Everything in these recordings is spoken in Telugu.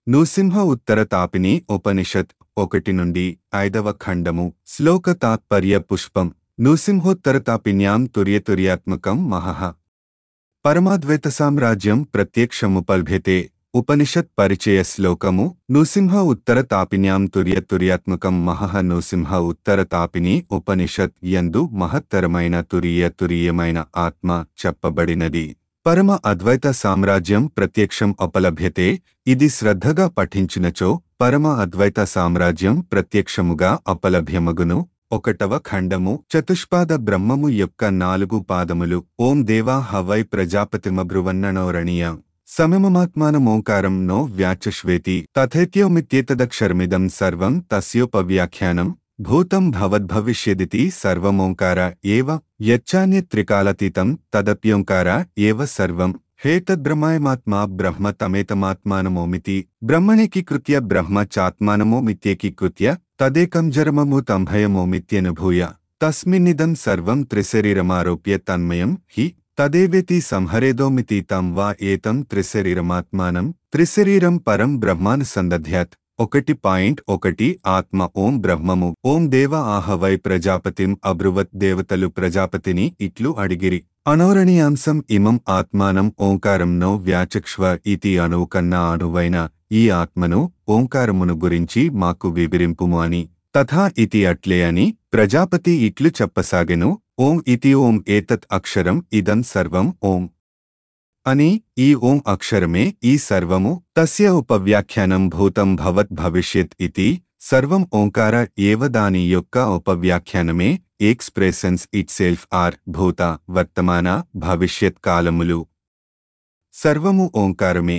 నృసింహ ఉత్తర తాపిని ఉపనిషత్ ఒకటి నుండి ఐదవ ఖండము శ్లోక తాత్పర్య పుష్పం నృసింహోత్తర తాపిన్యాం తుర్యతుర్యాత్మకం మహః పరమాద్వైత సామ్రాజ్యం ప్రత్యక్షముపల్భ్యతే ఉపనిషత్ పరిచయ శ్లోకము నృసింహ ఉత్తర తాపిన్యాం తుర్యతుర్యాత్మకం మహః నృసింహ ఉత్తర తాపిని ఉపనిషత్ యందు మహత్తరమైన తురియ తురీయమైన ఆత్మ చెప్పబడినది పరమ అద్వైత సామ్రాజ్యం ప్రత్యక్షం అపలభ్యతే ఇది శ్రద్ధగా పఠించినచో పరమ అద్వైత సామ్రాజ్యం ప్రత్యక్షముగా అపలభ్యమగును ఒకటవ ఖండము చతుష్పాద బ్రహ్మము యొక్క నాలుగు పాదములు ఓం దేవా హవై ప్రజాపతిమబ్రువన్ననోరణీయ సమమమాత్మానమోంకారం నో వ్యాచశ్వేతి తథైత్యోమిత్యేతదక్షరమిదం సర్వం తస్యోపవ్యాఖ్యానం భూతం భవద్భవిష్యదితి సర్వమోంకార ఏవ యచ్చాన్యత్రికాలతీతం తదప్యోంకార ఏవ సర్వం హేతద్బ్రహ్మాయమాత్మా బ్రహ్మ తమేతమాత్మానమోమితి బ్రహ్మణేకీకృత్య బ్రహ్మ చాత్మానమోమిత్యేకీకృత్య తదేకం జరమము తంభయమోమిత్యనుభూయ తస్మిన్నిదం సర్వం త్రిశరీరమారోప్య తన్మయం హి తదేవేతి సంహరేదోమితి తం వా ఏతం త్రిశరీరమాత్మానం త్రిశరీరం పరం బ్రహ్మానుసందధ్యాత్ ఒకటి పాయింట్ ఒకటి ఆత్మ ఓం బ్రహ్మము ఓం దేవ ఆహవై ప్రజాపతిం అబ్రువత్ దేవతలు ప్రజాపతిని ఇట్లు అడిగిరి అనోరణీయాంశం ఇమం ఆత్మానం ఓంకారం నో వ్యాచక్ష్వ ఇతి అణువు కన్నా అణువైన ఈ ఆత్మను ఓంకారమును గురించి మాకు వివరింపుము అని తథా ఇతి అట్లే అని ప్రజాపతి ఇట్లు చెప్పసాగెను ఓం ఇతి ఓం ఏతత్ అక్షరం ఇదం సర్వం ఓం అని ఈ ఓం అక్షరమే ఈ సర్వము తస్య ఉపవ్యాఖ్యానం భూతం భవత్ భవిష్యత్ ఇతి సర్వం ఓంకార ఏవ దాని యొక్క ఉపవ్యాఖ్యానమే ఎక్స్ప్రెసన్స్ ఇట్ సెల్ఫ్ ఆర్ భూత వర్తమాన భవిష్యత్ కాలములు సర్వము ఓంకారమే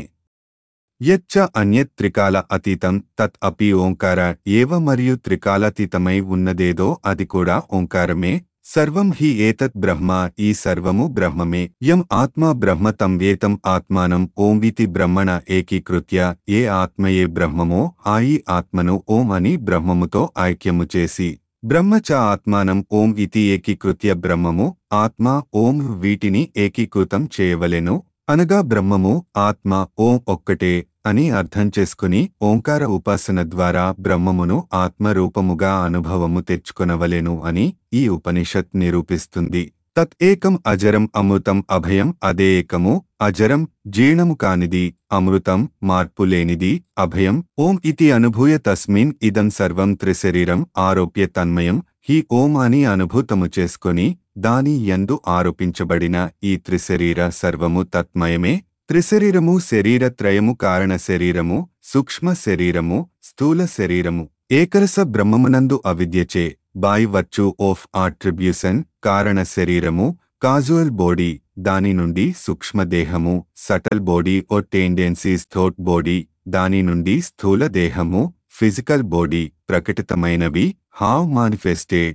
యచ్చ అన్యత్ త్రికాల అతీతం తత్ అపి ఓంకార ఏవ మరియు త్రికాలాతీతమై ఉన్నదేదో అది కూడా ఓంకారమే సర్వం హి ఏతత్ బ్రహ్మ ఈ సర్వము బ్రహ్మమే యం ఆత్మా బ్రహ్మ తం వేతం ఆత్మానం ఓం వితి బ్రహ్మణ ఏకీకృత్య ఏ ఆత్మయే బ్రహ్మమో ఆ ఈ ఆత్మను ఓం అని బ్రహ్మముతో ఐక్యము చేసి బ్రహ్మ చ ఆత్మానం ఓం ఇతి ఏకీకృత్య బ్రహ్మము ఆత్మ ఓం వీటిని ఏకీకృతం చేయవలెను అనగా బ్రహ్మము ఆత్మ ఓం ఒక్కటే అని అర్థం చేసుకుని ఓంకార ఉపాసన ద్వారా బ్రహ్మమును ఆత్మరూపముగా అనుభవము తెచ్చుకొనవలెను అని ఈ ఉపనిషత్ నిరూపిస్తుంది తత్ ఏకం అజరం అమృతం అభయం అదే ఏకము అజరం జీర్ణము కానిది అమృతం మార్పులేనిది అభయం ఓం ఇతి అనుభూయ తస్మిన్ ఇదం సర్వం త్రిశరీరం ఆరోప్య తన్మయం హి ఓం అని అనుభూతము చేసుకొని దాని యందు ఆరోపించబడిన ఈ త్రిశరీర సర్వము తత్మయమే త్రిశరీరము శరీరత్రయము కారణ శరీరము సూక్ష్మ శరీరము స్థూల శరీరము ఏకరస బ్రహ్మమునందు అవిద్యచే బై వర్చు ఆఫ్ ఆట్రిబ్యూషన్ కారణ శరీరము కాజువల్ బాడీ దాని నుండి సూక్ష్మదేహము subtle body or tendencies thought body దాని నుండి స్థూల దేహము ఫిజికల్ బాడీ ప్రకటితమైనవి హావ్ మానిఫెస్టెడ్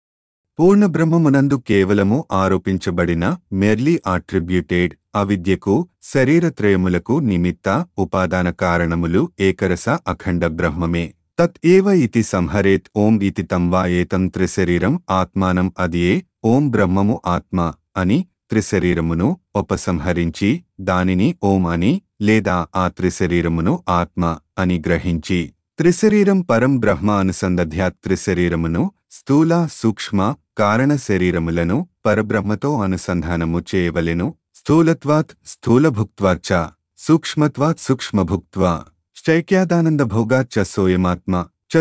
పూర్ణ బ్రహ్మమునందు కేవలము ఆరోపించబడిన మెర్లీ ఆట్రిబ్యూటెడ్ అవిద్యకు శరీరత్రయములకు నిమిత్త ఉపాదాన కారణములు ఏకరస అఖండ బ్రహ్మమే తత్ ఏవ ఇతి సంహరేత్ ఓం ఇతి తం వా ఏతం త్రిశరీరం ఆత్మానం అదియే ఓం బ్రహ్మము ఆత్మ అని త్రిశరీరమును ఉపసంహరించి దానిని ఓం అని లేదా ఆ త్రిశరీరమును ఆత్మ అని గ్రహించి త్రిశరీరం పరం బ్రహ్మ అనుసంధ్యాత్ త్రిశరీరమును స్థూల సూక్ష్మ కారణ శరీరములను పరబ్రహ్మతో అనుసంధానము చేయవలెను స్థూలత్వాత్ స్థూలభుక్త్వాచ్చ సూక్ష్మత్వాత్ సూక్ష్మభుక్త్వా శైక్యాదానంద భోగాచ్చ సోయమాత్మ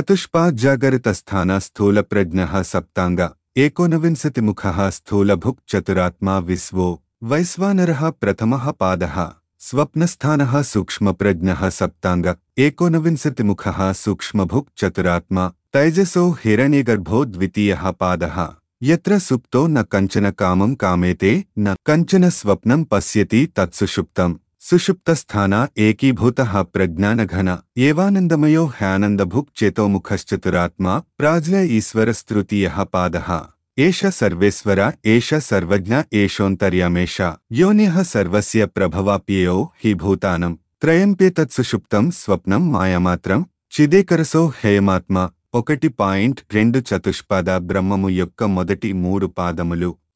చతుష్పాజ్జాగరితస్థాన స్థూలప్రజ్ఞ సప్తాంగ ఏకోనవింశతిముఖ స్థూలభుక్ చతురాత్మా విశ్వో వైశ్వానర ప్రథమ పాద స్వప్నస్థాన సూక్ష్మప్రజ్ఞ సప్తాంగ ఏకోనవింశతిముఖ సూక్ష్మభుక్ చతురాత్మా తైజసో హిరణ్యగర్భో ద్వితీయ పాద యత్ర సుప్తో న కంచన కామం కామేతే న కంచన స్వప్నం పశ్యతి తత్సుషుప్తం సుషుప్తస్థాన ఏకీభూత ప్రజ్ఞానఘన ఏవానందమయో హ్యానందభుక్ చేతోముఖశ్చతురాత్మా ప్రాజ్ఞ ఈశ్వరస్తృతీయ పాద ఏష సర్వేశ్వర ఏష సర్వజ్ఞ ఏషోంతర్యామేష యోన్యః సర్వస్య ప్రభవాప్యయో హి భూతానం త్రయంప్యేతత్సుషుప్తం స్వప్నం మాయామాత్రం చిదేకరసో హేయమాత్మ ఒకటి పాయింట్ రెండు చతుష్పాద బ్రహ్మము యొక్క మొదటి మూడు పాదములు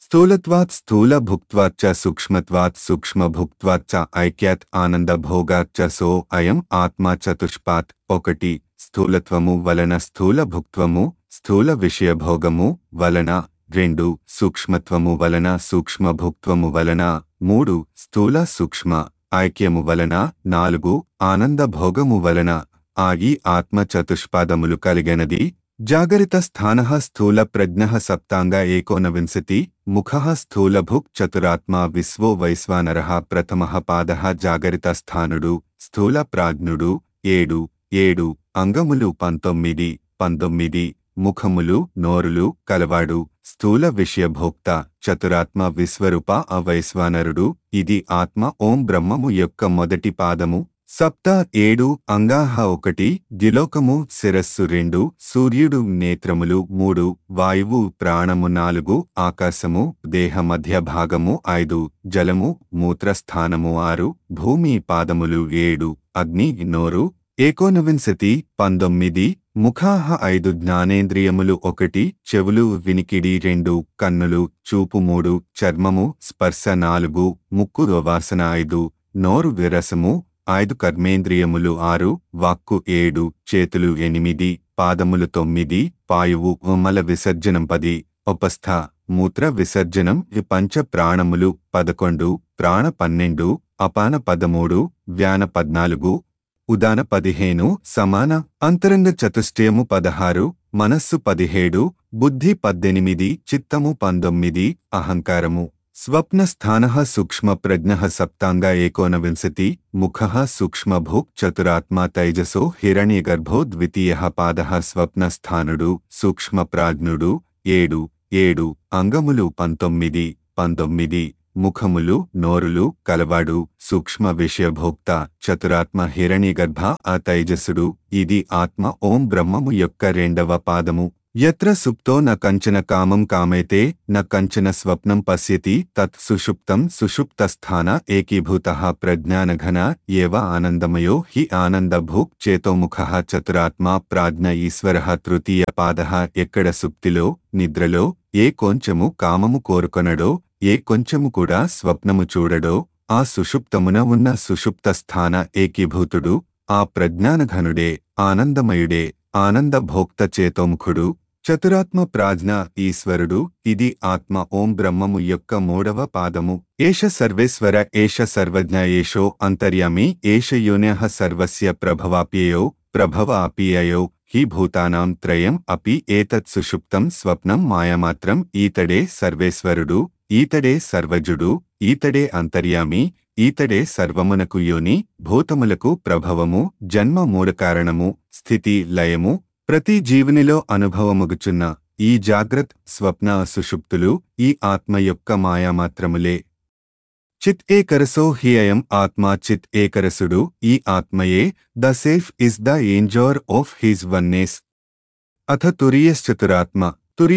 స్థూలత్వాత్ స్థూల భుక్త్వాచ్చ సూక్ష్మత్వాత్ సూక్ష్మ భుక్త్వాచ్చ ఐక్యాత్ ఆనంద భోగాచ్చ సో అయం ఆత్మా చతుష్పాత్ ఒకటి స్థూలత్వము వలన స్థూల భుక్త్వము స్థూల విషయభోగము వలన రెండు సూక్ష్మత్వము వలన సూక్ష్మ భుక్త్వము వలన మూడు స్థూల సూక్ష్మ ఐక్యము వలన నాలుగు ఆనంద భోగము వలన ఆ ఈ ఆత్మ చతుష్పాదములు కలిగినది జాగరిత స్థాన స్థూల ప్రజ్ఞ సప్తాంగ ఏకోనవింశతి ముఖ స్థూలభుక్ చతురాత్మా విశ్వో వైశ్వానర ప్రథమ పాద జాగరిత స్థానుడు స్థూల ప్రాజ్ఞుడు ఏడు ఏడు అంగములు పంతొమ్మిది పంతొమ్మిది ముఖములు నోరులు కలవాడు స్థూల విషయభోక్త చతురాత్మ విశ్వరూప అవైశ్వానరుడు ఇది ఆత్మ ఓం బ్రహ్మము యొక్క మొదటి పాదము సప్త ఏడు అంగాహ ఒకటి ద్యులోకము శిరస్సు రెండు సూర్యుడు నేత్రములు మూడు వాయువు ప్రాణము నాలుగు ఆకాశము దేహ మధ్య భాగము ఐదు జలము మూత్రస్థానము ఆరు భూమి పాదములు ఏడు అగ్ని నోరు ఏకోనవింశతి పంతొమ్మిది ముఖాహ ఐదు జ్ఞానేంద్రియములు ఒకటి చెవులు వినికిడి రెండు కన్నులు చూపు మూడు చర్మము స్పర్శ నాలుగు ముక్కు వాసన ఐదు నోరు విరసము ఐదు కర్మేంద్రియములు ఆరు వాక్కు ఏడు చేతులు ఎనిమిది పాదములు తొమ్మిది పాయువు మల విసర్జనం పది ఉపస్థ మూత్ర విసర్జనం ఈ పంచ ప్రాణములు పదకొండు ప్రాణ పన్నెండు అపాన పదమూడు వ్యాన పద్నాలుగు ఉదాన పదిహేను సమాన అంతరంగ చతుష్టయము పదహారు మనస్సు పదిహేడు బుద్ధి పద్దెనిమిది చిత్తము పంతొమ్మిది అహంకారము స్వప్నస్థాన సూక్ష్మ ప్రజ్ఞ సప్తాంగ ఏకోనవింశతి ముఖ సూక్ష్మభుక్ చతురాత్మా తైజసో హిరణ్యగర్భో ద్వితీయ పాద స్వప్నస్థానుడు సూక్ష్మ ప్రాజ్ఞుడు ఏడు ఏడు అంగములు పంతొమ్మిది పంతొమ్మిది ముఖములు నోరులు కలవాడు సూక్ష్మ విషయభోక్త చతురాత్మ హిరణ్యగర్భ ఆ తైజసుడు ఇది ఆత్మ ఓం బ్రహ్మము యొక్క రెండవ పాదము యత్ర సుప్తో న కంచన కామం కామైతే న కంచన స్వప్నం పశ్యతి తత్ సుషుప్తం సుషుప్తస్థాన ఏకీభూత ప్రజ్ఞానఘన ఏవ ఆనందమయో హి ఆనందభూక్ చేతోముఖ చతురాత్మా ప్రాజ్ఞ ఈశ్వర తృతీయ పాద ఎక్కడ సుప్తిలో నిద్రలో ఏ కొంచెము కామము కోరుకొనడో ఏ కొంచెము కూడా స్వప్నము చూడడో ఆ సుషుప్తమున ఉన్న సుషుప్త స్థాన ఏకీభూతుడు ఆ ప్రజ్ఞానఘనుడే ఆనందమయుడే ఆనంద భోక్త చేతోముఖుడు చతురాత్మ ప్రాజ్ఞ ఈశ్వరుడు ఇది ఆత్మ ఓం బ్రహ్మము యొక్క మూడవ పాదము ఏష సర్వేశ్వర ఏష సర్వజ్ఞ ఏషో అంతర్యామి ఏష యోన్య సర్వస్య ప్రభవాప్యయో ప్రభవ అపీయయో హి భూతానాం త్రయం అపి ఏతత్ సుషుప్తం స్వప్నం మాయమాత్రం ఈతడే సర్వేశ్వరుడు ఈతడే సర్వజుడు ఈతడే అంతర్యామి ఈతడే సర్వమునకు యోని భూతములకు ప్రభవము జన్మ మూలకారణము స్థితి లయము ప్రతి జీవునిలో అనుభవముగుచున్న ఈ జాగ్రత్ స్వప్న సుషుప్తులు ఈ ఆత్మ యొక్క మాయామాత్రములే చిత్ ఏకరసో హి అయం ఆత్మా చిత్ ఏకరసుడు ఈ ఆత్మయే the self is the enjoyer of his oneness అథ తురియశ్చతురాత్మ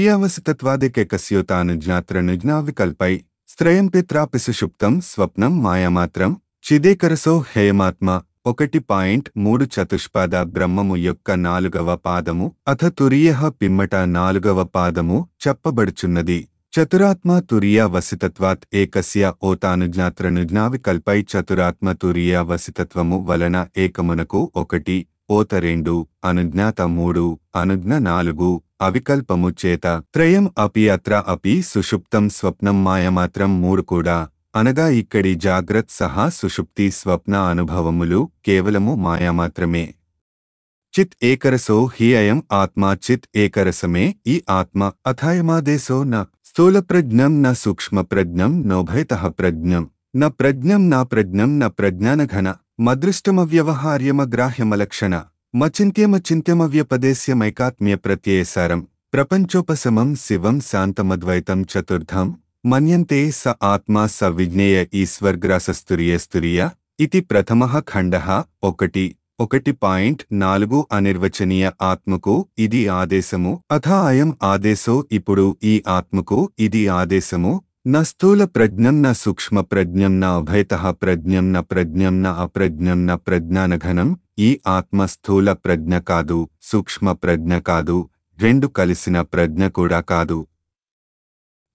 తురియావసితత్వాదికేకస్యోతానుజ్ఞాత్రనుజ్ఞావికల్పై స్త్రయం పిత్రాపి సుషుప్తం స్వప్నం మాయామాత్రం చిదేకరసో హేయమాత్మ ఒకటి పాయింట్ మూడు చతుష్పాద బ్రహ్మము యొక్క నాలుగవ పాదము అథ తురియ పిమ్మట నాలుగవ పాదము చెప్పబడుచున్నది చతురాత్మ తురియా వసితత్వాత్ ఏకస్య ఓతానుజ్ఞాత్రనుజ్ఞావికల్పై చతురాత్మ తురియా వసితత్వము వలన ఏకమునకు ఒకటి ఓత రెండు అనుజ్ఞాత మూడు అనుజ్ఞ నాలుగు అవికల్పము చేత త్రయం అపి అత్ర అపి సుషుప్తం స్వప్నం మాయమాత్రం మూడు కూడా అనగా ఇక్కడి జాగ్రత్ సహా సుషుప్తి స్వప్న అనుభవములు కేవలము మాయామాత్రమే చిత్ ఏకరసో హి అయం ఆత్మా చిత్ ఏకరసమే ఈ ఆత్మ అథాయమాదేశో న స్థూలప్రజ్ఞం న సూక్ష్మప్రజ్ఞం నోభయతః ప్రజ్ఞం న ప్రజ్ఞం నా ప్రజ్ఞం న ప్రజ్ఞానఘన మదృష్టమవ్యవహార్యమగ్రాహ్యమలక్షణ మచింత్యమచింత్యమవ్యపదేశ్యమైకాత్మ్య ప్రత్యయసారం ప్రపంచోపశమం శివం శాంతమద్వైతం చతుర్థం మన్యంతే స ఆత్మా స విజ్ఞేయ ఈశ్వర్గ్రాసస్తురియస్తురియ ఇది ప్రథమ ఖండ ఒకటి ఒకటి పాయింట్ నాలుగు అనిర్వచనీయ ఆత్మకు ఇది ఆదేశము అథ అయం ఆదేశో ఇప్పుడు ఈ ఆత్మకు ఇది ఆదేశము న స్థూల ప్రజ్ఞం న సూక్ష్మ ప్రజ్ఞం న అభయత ప్రజ్ఞం న ప్రజ్ఞం న అప్రజ్ఞం న ప్రజ్ఞానఘనం ఈ ఆత్మ స్థూల ప్రజ్ఞ కాదు సూక్ష్మ ప్రజ్ఞ కాదు రెండు కలిసిన ప్రజ్ఞ కూడా కాదు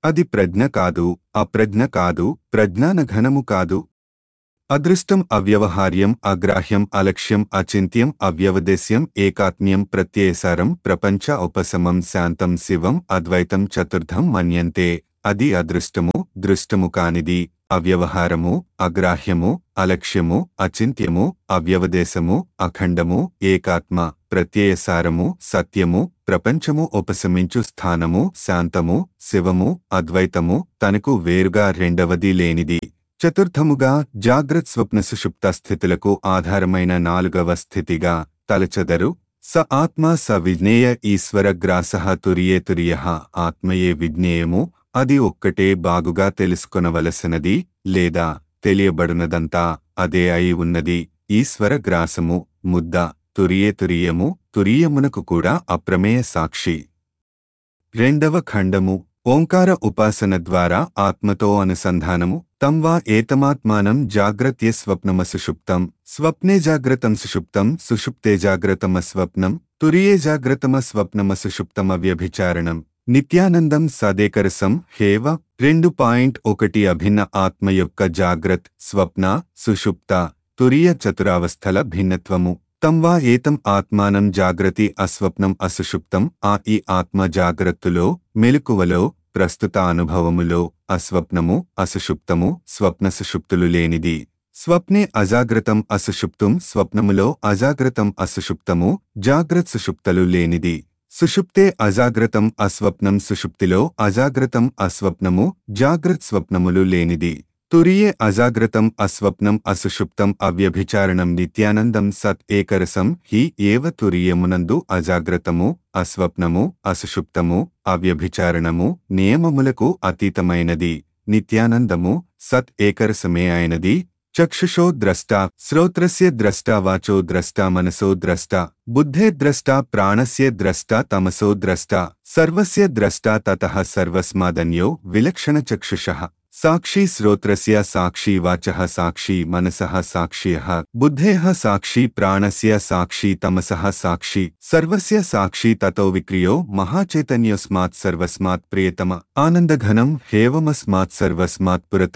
అది ప్రజ్ఞ కాదు అప్రజ్ఞ కాదు ప్రజ్ఞాన ఘనము కాదు అదృష్టం అవ్యవహార్యం అగ్రాహ్యం అలక్ష్యం అచింత్యం అవ్యవదేశ్యం ఏకాత్మ్యం ప్రత్యయసారం ప్రపంచ ఉపశమం శాంతం శివం అద్వైతం చతుర్థం మన్యంతే అది అదృష్టము దృష్టము కానిది అవ్యవహారము అగ్రాహ్యము అలక్ష్యము అచింత్యము అవ్యవదేశము అఖండము ఏకాత్మ ప్రత్యయసారము సత్యము ప్రపంచము ఉపశమించు స్థానము శాంతము శివము అద్వైతము తనకు వేరుగా రెండవది లేనిది చతుర్థముగా జాగ్రత్ స్వప్న సుషుప్త స్థితులకు ఆధారమైన నాలుగవ స్థితిగా తలచదరు స ఆత్మ స విజ్ఞేయ ఈశ్వర గ్రాస తురియే తురియ ఆత్మయే విజ్ఞేయము అది ఒక్కటే బాగుగా తెలుసుకొనవలసినది లేదా తెలియబడునదంతా అదే అయి ఉన్నది ఈశ్వర గ్రాసము ముద్ద తురియే తురియము తురియమునకు కూడా అప్రమేయ సాక్షి రెండవ ఖండము ఓంకార ఉపాసన ద్వారా ఆత్మతో అనుసంధానము తం వా ఏతమాత్మానం జాగ్రత్య స్వప్నమసుషుప్తం స్వప్నే జాగ్రత్తం సుషుప్తం సుషుప్తే జాగ్రత్తమస్వప్నం తురియే జాగ్రత్తమస్వప్నమసుషుప్తమవ్యభిచారణం నిత్యానందం సదేకరసం హేవ రెండు పాయింట్ ఒకటి అభిన్న ఆత్మ యొక్క జాగ్రత్ స్వప్న సుషుప్త తురియ చతురావస్థల భిన్నత్వము తం వా ఏతం ఆత్మానం జాగ్రతి అస్వప్నం అసుషుప్తం ఆ ఈ ఆత్మ జాగ్రత్తులో మెలకువలో ప్రస్తుత అనుభవములో అస్వప్నము అసుషుప్తము స్వప్న సుషుప్తులు లేనిది స్వప్నే అజాగ్రతం అసుషుప్తం స్వప్నములో అజాగ్రతం అసుషుప్తము జాగ్రత్ సుషుప్తలు లేనిది సుషుప్తే అజాగ్రతం అస్వప్నం సుషుప్తిలో అజాగ్రతం అస్వప్నము జాగ్రత్ స్వప్నములు లేనిది తురియే అజాగ్రతం అస్వప్నం అసుషుప్తం అవ్యభిచారణం నిత్యానందం సత్ ఏకరసం హి ఏవ తురియమునందు అజాగ్రతము అస్వప్నము అసుషుప్తము అవ్యభిచారణము నియమములకు అతీతమైనది నిత్యానందము సత్ ఏకరసమే అయినది చక్షుషో ద్రష్టా శ్రోత్రస్య ద్రష్టా వాచో ద్రష్టా మనసో ద్రష్టా బుద్ధే ద్రష్టా ప్రాణస్య ద్రష్టా తమసో ద్రష్టా సర్వస్య ద్రష్టా తతః సర్వస్మాదన్యో విలక్షణ చక్షుషః సాక్షి శ్రోత్రస్య సాక్షి వాచః సాక్షి మనసః సాక్ష్యః బుద్ధేః సాక్షి ప్రాణస్య సాక్షి తమసః సాక్షి సర్వస్య సాక్షి తతో విక్రియో మహాచైతన్యోస్మాత్ సర్వస్మాత్ ప్రియతమ ఆనందఘనం హేవమస్మాత్ సర్వస్మాత్ పురత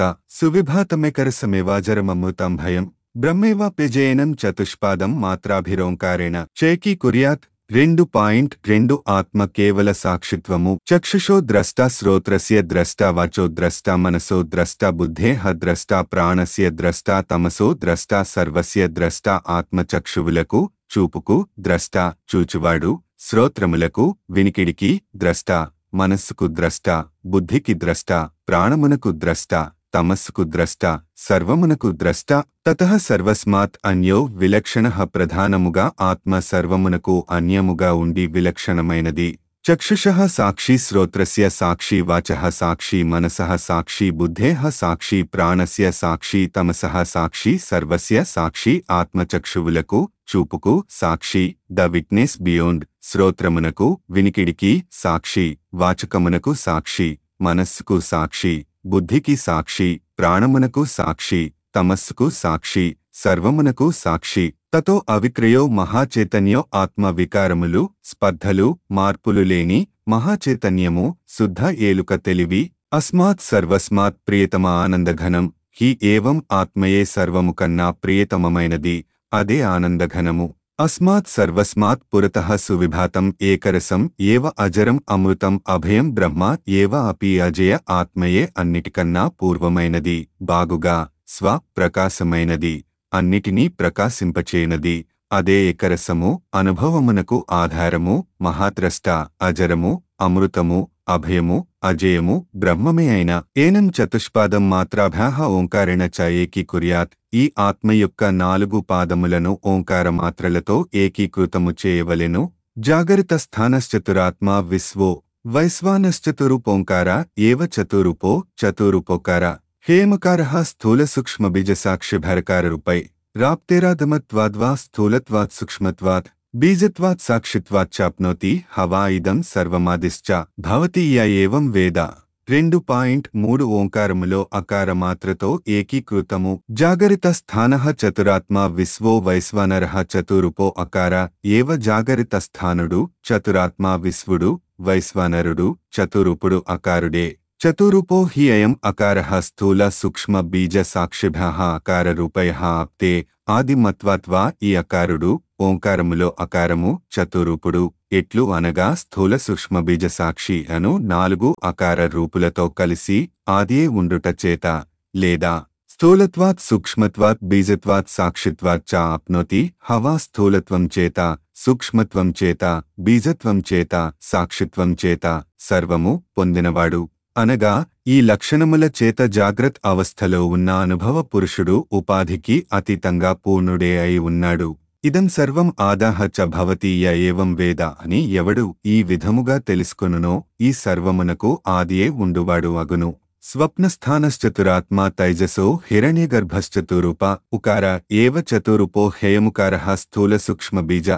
సువిభాతమేకరసమేవాజరమమృతం భయం బ్రహ్మేవాప్యజయనం చతుష్పాదం మాత్రాభిరోంకారేణ చేకీ కుర్యాత్ రెండు పాయింట్ రెండు ఆత్మ కేవల సాక్షిత్వము చక్షుషో ద్రష్టా శ్రోత్రస్య ద్రష్టా వాచో ద్రష్టా మనసో ద్రష్టా బుద్ధేహ ద్రష్టా ప్రాణస్య ద్రష్టా తమసో ద్రష్టా సర్వస్య ద్రష్టా ఆత్మచక్షువులకు చూపుకు ద్రష్టా చూచువాడు శ్రోత్రములకు వినికిడికి ద్రష్టా మనస్సుకు ద్రష్టా బుద్ధికి ద్రష్టా ప్రాణమునకు ద్రష్టా తమస్సుకు ద్రష్టా సర్వమునకు ద్రష్టా తతః సర్వస్మాత్ అన్యో విలక్షణ ప్రధానముగా ఆత్మ సర్వమునకు అన్యముగా ఉండి విలక్షణమైనది చక్షుష సాక్షి శ్రోత్రస్య సాక్షి వాచః సాక్షి మనసః సాక్షి బుద్ధేః సాక్షి ప్రాణస్య సాక్షి తమసః సాక్షి సర్వస్య సాక్షి ఆత్మచక్షువులకు చూపుకు సాక్షి ద విట్నెస్ బియోండ్ శ్రోత్రమునకు వినికిడికి సాక్షి వాచకమునకు సాక్షి మనస్సుకు సాక్షి బుద్ధికి సాక్షి ప్రాణమునకు సాక్షి తమస్సుకు సాక్షి సర్వమునకు సాక్షి తతో అవిక్రయో మహాచైతన్యో ఆత్మ వికారములు స్పర్ధలు మార్పులు లేని మహాచైతన్యము శుద్ధ ఏలుక తెలివి అస్మాత్ సర్వస్మాత్ ప్రియతమ ఆనందఘనం హి ఏవం ఆత్మయే సర్వము కన్నా ప్రియతమమైనది అదే ఆనందఘనము అస్మాత్ సర్వస్మాత్ పురతః సువిభాతం ఏకరసం ఏవ అజరం అమృతం అభయం బ్రహ్మ ఏవ అపి అజయ ఆత్మయే అన్నిటికన్నా పూర్వమైనది బాగుగా స్వ ప్రకాశమైనది అన్నిటినీ ప్రకాశింపచేయనది అదే ఏకరసము అనుభవమునకు ఆధారము మహాద్రష్ట అజరము అమృతము అభయము అజయము బ్రహ్మమే అయిన ఏనం చతుష్పాదం మాత్రాభ్యాహ ఓంకారేణ చ ఏకీకుర్యాత్ ఈ ఆత్మ యొక్క నాలుగు పాదములను ఓంకార మాత్రలతో ఏకీకృతము చేయవలెను జాగరిత స్థానశ్చతురాత్మా విశ్వో వైశ్వానశ్చతురూపోంకార ఏవ చతురూపో చతురూపోకార హేమకార స్థూల సూక్ష్మ బీజసాక్షిభరకారూపై రాప్తేరాదమత్వాద్వా స్థూలత్వాత్ సూక్ష్మత్వాత్ బీజత్వాత్ సాక్షిత్వాచ్చాప్నోతి హవా ఇదం సర్వమాదిశ్చ భవతి య ఏవం వేద రెండు పాయింట్ మూడు ఓంకారములో అకార మాత్రతో ఏకీకృతము జాగరిత స్థాన చతురాత్మ విశ్వో వైశ్వానర చతురుపో అకార ఏవ జాగరిత స్థానుడు చతురాత్మ విశ్వుడు వైశ్వానరుడు చతురూపుడు అకారుడే చతురూపో హి అయం అకారః స్థూల సూక్ష్మ బీజ సాక్షిభ్యః అకారరూపయః ఆప్తే ఆదిమత్వాత్వా ఈ అకారుడు ఓంకారములో అకారము చతురూపుడు ఎట్లు అనగా స్థూల సూక్ష్మ బీజ సాక్షి అను నాలుగు అకార రూపులతో కలిసి ఆదియే ఉండుట చేత లేదా స్థూలత్వాత్ సూక్ష్మత్వాత్ బీజత్వాత్ సాక్షిత్వాత్ చ ఆప్నోతి హవా స్థూలత్వం చేత సూక్ష్మత్వం చేత బీజత్వం చేత సాక్షిత్వం చేత సర్వము పొందినవాడు అనగా ఈ లక్షణముల చేత జాగ్రత్ అవస్థలో ఉన్న అనుభవ పురుషుడు ఉపాధికి అతీతంగా పూర్ణుడే అయి ఉన్నాడు ఇదం సర్వం ఆదాహ చ భవతీయ ఏవం వేద అని ఎవడు ఈ విధముగా తెలుసుకొనునో ఈ సర్వమునకు ఆదియే ఉండువాడు అగును స్వప్నస్థానశ్చతురాత్మా తైజసో హిరణ్యగర్భశ్చతురూప ఉకార ఏవ చతురూపో హేయముకారః స్థూల సూక్ష్మ బీజ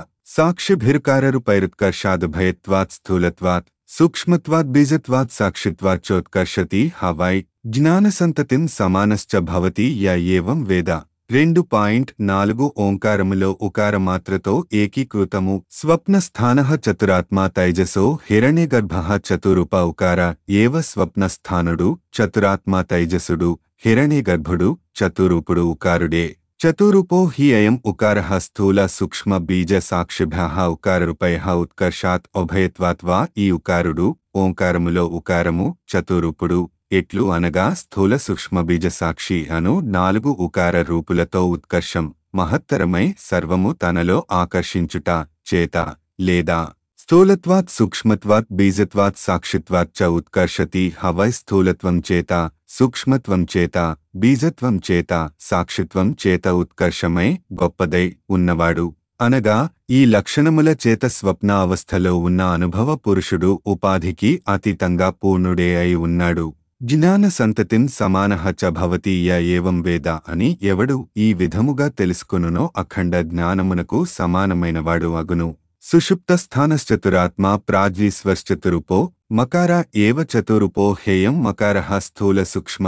సాక్షిభిర్కారరుపైరుత్కర్షాదుభయత్వాత్ స్థూలత్వాత్ సూక్ష్మత్వాత్ బీజత్వాత్ సాక్షిత్వాచ్చోత్కర్షతి హవై జ్ఞానసంతతిం సమానశ్చ భవతి య ఏవం వేద రెండు పాయింట్ నాలుగు ఓంకారములో ఉకారమాత్రతో ఏకీకృతము స్వప్నస్థాన చతురాత్మా తైజసో హిరణ్యగర్భ చతురూప ఉకార ఏవ స్వప్నస్థానుడు చతురాత్మా తైజసుడు హిరణ్యగర్భుడు చతురూపుడు ఉకారుడే చతురూపో హి అయం ఉకారః స్థూల సూక్ష్మ బీజ సాక్షిభ్యః ఉకారరూపయః ఉత్కర్షాత్ ఉభయత్వాత్ వా ఈ ఉకారుడు ఓంకారములో ఉకారము చతురూపుడు ఎట్లు అనగా స్థూల సూక్ష్మ బీజ సాక్షి అను నాలుగు ఉకార రూపులతో ఉత్కర్షం మహత్తరమై సర్వము తనలో ఆకర్షించుట చేత లేదా స్థూలత్వాత్ సూక్ష్మత్వాత్ బీజత్వాత్ సాక్షిత్వాత్ చ ఉత్కర్షతి హవై స్థూలత్వం చేత సూక్ష్మత్వం చేత బీజత్వం చేత సాక్షిత్వం చేత ఉత్కర్షమై గొప్పదై ఉన్నవాడు అనగా ఈ లక్షణముల చేత స్వప్న అవస్థలో ఉన్న అనుభవ పురుషుడు ఉపాధికి అతీతంగా పూర్ణుడే అయి ఉన్నాడు జ్ఞాన సంతతిం సమానః చ భవతి య ఏవం వేద అని ఎవడు ఈ విధముగా తెలుసుకొనునో అఖండ జ్ఞానమునకు సమానమైనవాడు అగును సుషుప్తస్థానశ్చతురాత్మా ప్రాజ్వీశ్వర్శ్చతురుపో మకార ఏవ చతురుపో హేయం మకారః స్థూల సూక్ష్మ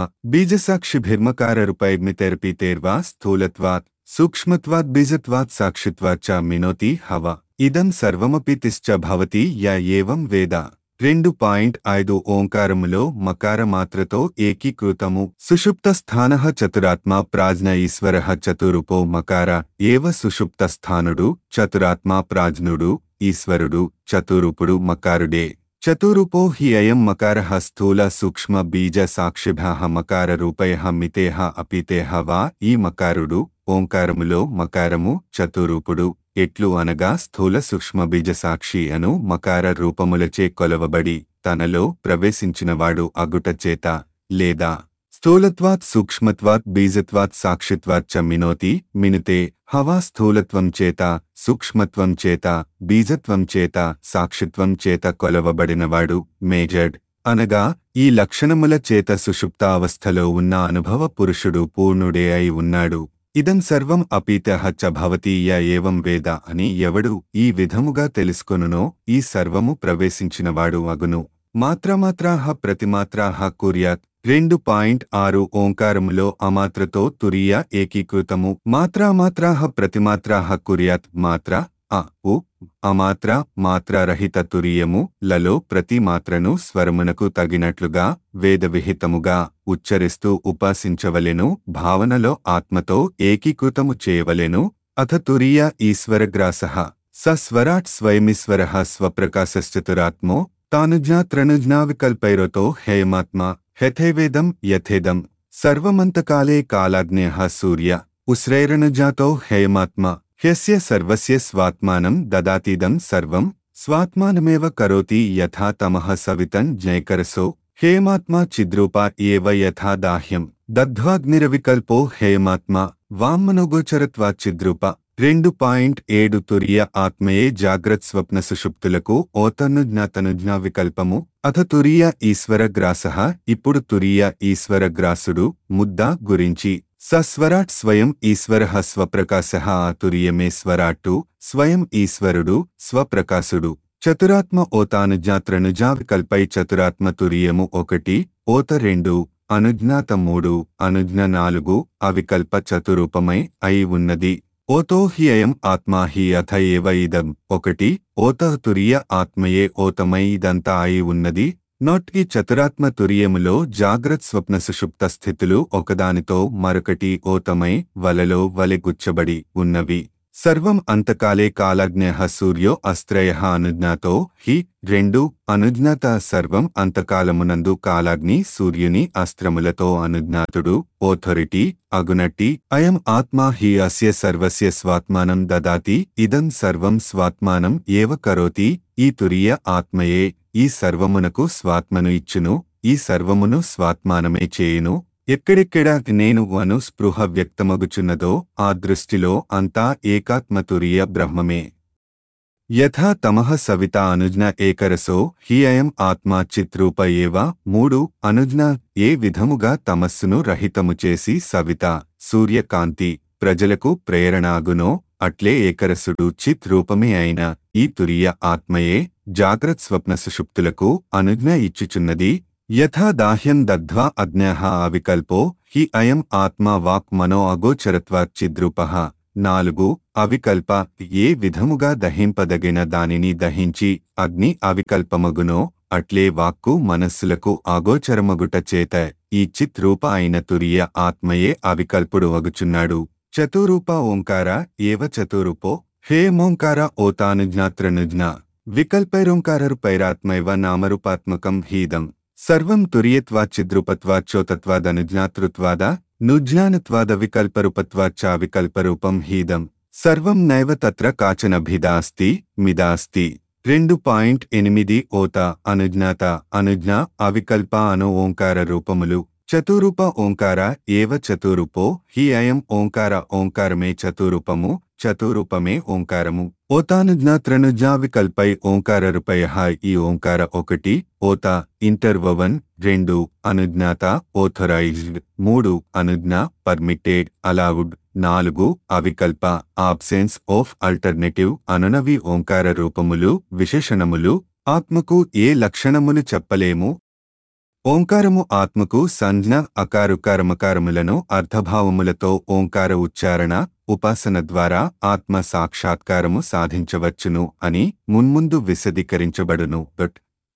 బీజసాక్షిభిర్మకారరుపైర్మితేర్పితేర్వా స్థూలత్వాత్ సూక్ష్మత్వాత్ బీజత్వాత్ సాక్షిత్వాత్ చ మినోతి హవ ఇదం సర్వమపి తిశ్చ భవతి య ఏవం వేద రెండు పాయింట్ ఐదు ఓంకారములో మకార మాత్రతో ఏకీకృతము సుషుప్త స్థాన చతురాత్మా ప్రాజ్ఞ ఈశ్వర చతురుపో మకార ఏవ సుషుప్త స్థానుడు చతురాత్మా ప్రాజ్ఞుడు ఈశ్వరుడు చతురూపుడు మకారుడే చతురూపో హి అయం మకారః స్థూల సూక్ష్మ బీజ సాక్షిభ్యః మకార రూపయః మితేహ అపితేహ వా ఈ మకారుడు ఓంకారములో మకారము చతురూపుడు ఎట్లు అనగా స్థూల సూక్ష్మ బీజ సాక్షి అను మకార రూపములచే కొలవబడి తనలో ప్రవేశించినవాడు అగుట చేత లేదా స్థూలత్వాత్ సూక్ష్మత్వాత్ బీజత్వాత్ సాక్షిత్వాత్ చ మినోతి మినుతే హవా స్థూలత్వం చేత సూక్ష్మత్వం చేత బీజత్వం చేత సాక్షిత్వం చేత కొలవబడినవాడు మేజర్డ్ అనగా ఈ లక్షణముల చేత సుషుప్త అవస్థలో ఉన్న అనుభవ పురుషుడు పూర్ణుడే అయి ఉన్నాడు ఇదం సర్వం అపీతః చ భవతి య ఏవం వేద అని ఎవడు ఈ విధముగా తెలుసుకొనునో ఈ సర్వము ప్రవేశించినవాడు అగును మాత్రమాత్రాహ ప్రతిమాత్రాహ కుర్యాత్ రెండు పాయింట్ ఆరు ఓంకారములో అమాత్రతో తురియ ఏకీకృతము మాత్రామాత్రాహ ప్రతిమాత్రాహ కుర్యాత్ మాత్ర అ ఉ అమాత్ర మాత్రారహిత తురియము లలో ప్రతి మాత్రను స్వరమునకు తగినట్లుగా వేదవిహితముగా ఉచ్చరిస్తూ ఉపాసించవలెను భావనలో ఆత్మతో ఏకీకృతము చేయవలెను అథ తురియ ఈశ్వరగ్రాస స స్వరాట్ స్వయమీశ్వర స్వప్రకాశశ్చతురాత్మో తానుజ్ఞా వికల్పైరతో హేయమాత్మా హెథైవేదం యథేదం సర్వమంతకాలే కాలాగ్నేయ సూర్య ఉశ్రైరణజాతో హేయమాత్మా హ్యస్య సర్వస్య స్వాత్మానం దదాతీదం సర్వం స్వాత్మానమేవ కరోతి యథా తమః సవితం జ్ఞైకరసో హేమాత్మా చిద్రూపా ఏవ యథా దాహ్యం దగ్ధ్వాగ్నిరవికల్పో హేమాత్మా వామ్మనోగోచరత్వా చిద్రూప రెండు పాయింట్ ఏడు తురియ ఆత్మయే జాగ్రత్ స్వప్న సుషుప్తులకు ఓతనుజ్ఞాతనుజ్ఞా వికల్పము అథ తురియ ఈశ్వర గ్రాస ఇప్పుడు తురియ ఈశ్వర గ్రాసుడు ముద్ద గురించి సస్వరాట్ స్వయం ఈశ్వర స్వప్రకాశ ఆ తురియమే స్వరాట్టు స్వయం ఈశ్వరుడు స్వప్రకాశుడు చతురాత్మ ఓతానుజ్ఞాత్రనుజా వికల్పై చతురాత్మ తురియము ఒకటి ఓత రెండు అనుజ్ఞాత మూడు అనుజ్ఞ నాలుగు అవికల్ప చతురూపమై అయి ఉన్నది ఓతో హి అయం ఆత్మా హి అథ ఏవ ఇదం ఒకటి ఓత తురియ ఆత్మయే ఓతమై ఇదంతా అయి ఉన్నది నాట్ ఈ చతురాత్మ తురియములో జాగ్రత్ స్వప్న సుషుప్త స్థితులు ఒకదానితో మరొకటి ఓతమై వలలో వలె గుచ్చబడి ఉన్నవి సర్వం అంతకాలే కాలజ్ఞ సూర్యో అస్త్రయ అనుజ్ఞాతో హి రెండు అనుజ్ఞాత సర్వం అంతకాలమునందు కాలాగ్ని సూర్యుని అస్త్రములతో అనుజ్ఞాతుడు ఓథొరిటీ అగునట్టి అయం ఆత్మా హి అస్య సర్వస్య స్వాత్మానం దదాతి ఇదం సర్వం స్వాత్మానం ఏవ కరోతి ఈ తురియ ఆత్మయే ఈ సర్వమునకు స్వాత్మను ఇచ్చును ఈ సర్వమును స్వాత్మానమే చేయును ఎక్కడెక్కడ నేను అను స్పృహ వ్యక్తమగుచున్నదో ఆ దృష్టిలో అంతా ఏకాత్మతురీయ బ్రహ్మమే యథా తమః సవిత అనుజ్ఞ ఏకరసో హి అయం ఆత్మా చిత్రూప ఏవ మూడు అనుజ్ఞ ఏ విధముగా తమస్సును రహితము చేసి సవిత సూర్యకాంతి ప్రజలకు ప్రేరణాగునో అట్లే ఏకరసుడు చిత్ రూపమే అయిన ఈ తురియ ఆత్మయే జాగ్రత్ స్వప్న సుషుప్తులకు అనుజ్ఞ ఇచ్చుచున్నది యథా దాహ్యం దగ్ధ్వా అజ్ఞః అవికల్పో హి అయం ఆత్మా వాక్ మనో అగోచరత్వాచ్చిద్రూపః నాలుగు అవికల్ప ఏ విధముగా దహింపదగిన దానిని దహించి అగ్ని అవికల్పమగునో అట్లే వాక్కు మనస్సులకు అగోచరమగుట చేత ఈ చిత్ రూప అయిన తురియ ఆత్మయే అవికల్పుడు అగుచున్నాడు చతురూప ఓంకార ఏవ చతురూపో హేమోంకార ఓతానుజ్ఞాత్రనుజ్ఞ వికల్పైరోంకారరుపైరాత్మైవ నామరూపాత్మకం హీదం సర్వం తురియత్వాచ్చిద్రూపత్వాచ్చోతత్వాదనుజ్ఞాతృత్వాద నుజ్ఞానత్వాద వికల్పరూపత్వాచ్చా వికల్పరూపం హీదం సర్వం నైవ తత్ర కాచన భిదా అస్తి మిదా అస్తి రెండు పాయింట్ ఎనిమిది ఓత అనుజ్ఞాత అనుజ్ఞ అవికల్ప అను ఓంకార రూపములు చతురూప ఓంకార ఏవ చతురూపో హి అయం ఓంకార ఓంకారమే చతురూపము చతురూపమే ఓంకారము ఓతానుజ్ఞాత్రనుజ్ఞా వికల్పై ఓంకార రూపయ ఈ ఓంకార ఒకటి ఓత ఇంటర్వవన్ రెండు అనుజ్ఞాత ఓథరైజ్డ్ మూడు అనుజ్ఞ పర్మిటెడ్ అలౌడ్ నాలుగు అవికల్ప ఆబ్సెన్స్ ఆఫ్ అల్టర్నేటివ్ అనునవి ఓంకార రూపములు విశేషణములు ఆత్మకు ఏ లక్షణములు చెప్పలేము ఓంకారము ఆత్మకు సంజ్ఞ అకారుకారమకారములను అర్ధభావములతో ఓంకార ఉచ్చారణ ఉపాసన ద్వారా ఆత్మ సాక్షాత్కారము సాధించవచ్చును అని మున్ముందు విశదీకరించబడును బట్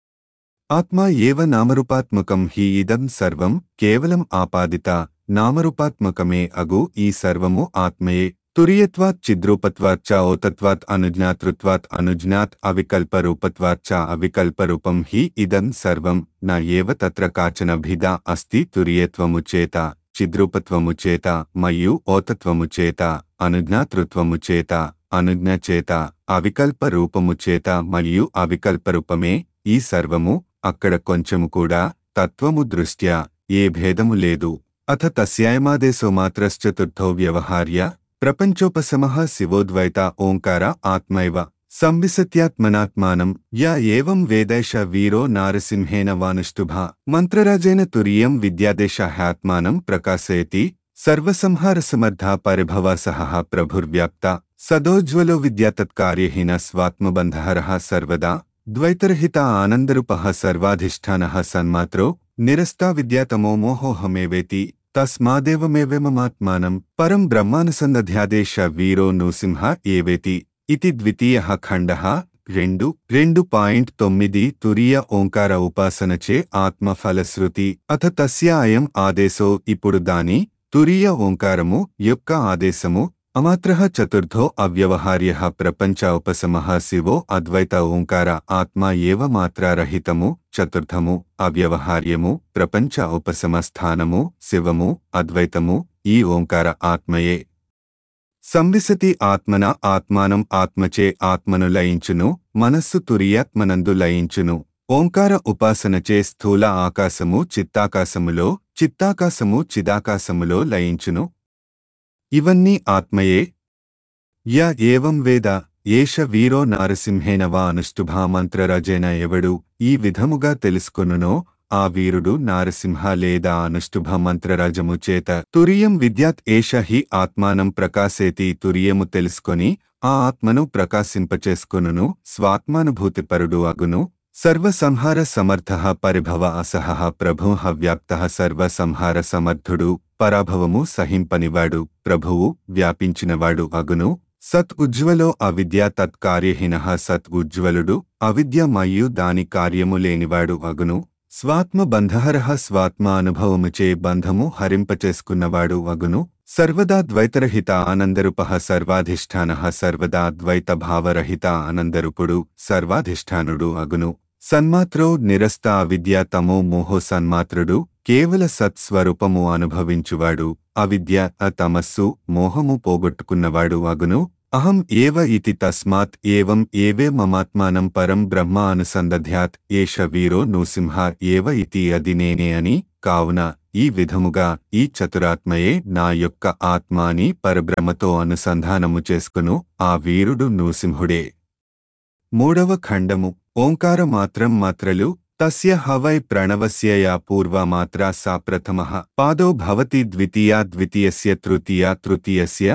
ఆత్మ ఏవ నామరూపాత్మకం హి ఇదం సర్వం కేవలం ఆపాదిత నామరూపాత్మకమే అగు ఈ సర్వము ఆత్మయే తురియత్వాత్ చిద్రూపత్వాచ్చ ఓతత్వాత్ అనుజ్ఞాతృత్వాత్ అనుజ్ఞాత్ అవికల్పరూపత్వాచ్చ అవికల్పరూపం హి ఇదం సర్వం న ఏవ తత్ర కాచన భిదా అస్తి తురియత్వము చేత చిద్రూపత్వము చేత మరియు ఓతత్వము చేత అనుజ్ఞాతృత్వము చేత అనుజ్ఞ చేత అవికల్ప రూపము చేత మరియు అవికల్పరూపమే ఈ సర్వము అక్కడ కొంచెము కూడా తత్వము దృష్ట్యా ఏ భేదము లేదు అథ తస్యాయమాదేశో మాత్రశ్చతుర్థో వ్యవహార్య ప్రపంచోపశమః శివోద్వైత ఓంకార ఆత్మైవ సంవిశత్యాత్మనాత్మానం యా ఏవం వేదైష వీరో నారసింహేన వానుష్టుభ మంత్రరాజేన తురియం విద్యాదేశ హ్యాత్మానం ప్రకాశయతి సర్వసంహారసమర్థ పరిభవాసహ ప్రభుర్వ్యాప్త సదోజ్వలో విద్యాతత్కార్యహీన స్వాత్మబంధహరః సర్వదా ద్వైతరహిత ఆనందరూపః సర్వాధిష్టానः సన్మాత్రో నిరస్తా విద్యాతమో మోహోహమేవేతి తస్మాదేవమేవమమాత్మానం పరం బ్రహ్మానుసందధ్యాదేశ వీరో నృసింహ ఏవేతి ఇది ద్వితీయ ఖండ రెండు రెండు పాయింట్ తొమ్మిది తురియ ఓంకార ఉపాసనచే ఆత్మ ఫలశ్రుతి అథ తస్య అయం ఆదేశో ఇప్పుడు దాని తురియ ఓంకారము యొక్క ఆదేశము అమాత్ర చతుర్థో అవ్యవహార్య ప్రపంచ ఉపశమః శివో అద్వైత ఓంకార ఆత్మ ఏవ మాత్రారహితము చతుర్థము అవ్యవహార్యము ప్రపంచ ఉపశమ స్థానము శివము అద్వైతము ఈ ఓంకార ఆత్మయే సంవిశతి ఆత్మన ఆత్మానం ఆత్మచే ఆత్మను లయించును మనస్సు తురియాత్మనందు లయించును ఓంకార ఉపాసనచే స్థూల ఆకాశము చిత్తాకాశములో చిత్తాకాశము చిదాకాశములో లయించును ఇవన్నీ ఆత్మయే య ఏవం వేద ఏష వీరో నారసింహేన వా అనుష్టుభా మంత్రరాజేన ఎవడు ఈ విధముగా తెలుసుకొనునో ఆ వీరుడు నారసింహ లేదా అనుష్టుభ మంత్రరాజము చేత తురియం విద్యాత్ ఏష హి ఆత్మానం ప్రకాశేతి తురియము తెలుసుకొని ఆ ఆత్మను ప్రకాశింపచేసుకొనును స్వాత్మానుభూతిపరుడు అగును సర్వసంహార సమర్థ పరిభవ అసహ ప్రభుః వ్యాప్త సర్వసంహార సమర్థుడు పరాభవము సహింపనివాడు ప్రభువు వ్యాపించినవాడు అగును సత్ ఉజ్వలో అవిద్య తత్కార్యహీన సత్ ఉజ్వలుడు అవిద్య మరియు దాని కార్యము లేనివాడు అగును స్వాత్మ బంధహరహ స్వాత్మ అనుభవముచే బంధము హరింపచేసుకున్నవాడు అగును సర్వదా ద్వైతరహిత ఆనందరూపః సర్వాధిష్టాన సర్వదా ద్వైత భావరహిత ఆనందరూపుడు సర్వాధిష్టానుడు అగును సన్మాత్రో నిరస్త అవిద్య తమో మోహో సన్మాత్రుడు కేవల సత్స్వరూపము అనుభవించువాడు అవిద్య తమస్సు మోహము పోగొట్టుకున్నవాడు అగును అహం ఏవ ఇతి తస్మాత్ ఏవం ఏవే మమాత్మానం పరం బ్రహ్మ అనుసందధ్యాత్ ఏష వీరో నృసింహ ఏవ ఇతి అది నేనే అని కావున ఈ విధముగా ఈ చతురాత్మయే నా యొక్క ఆత్మ అని పరబ్రహ్మతో అనుసంధానము చేసుకును ఆ వీరుడు నృసింహుడే మూడవ ఖండము ఓంకార మాత్రం మాత్రలు తస్య హవై ప్రణవస్య యా పూర్వ మాత్రా సా ప్రథమః పాదో భవతి ద్వితీయా ద్వితీయస్య తృతీయా తృతీయస్య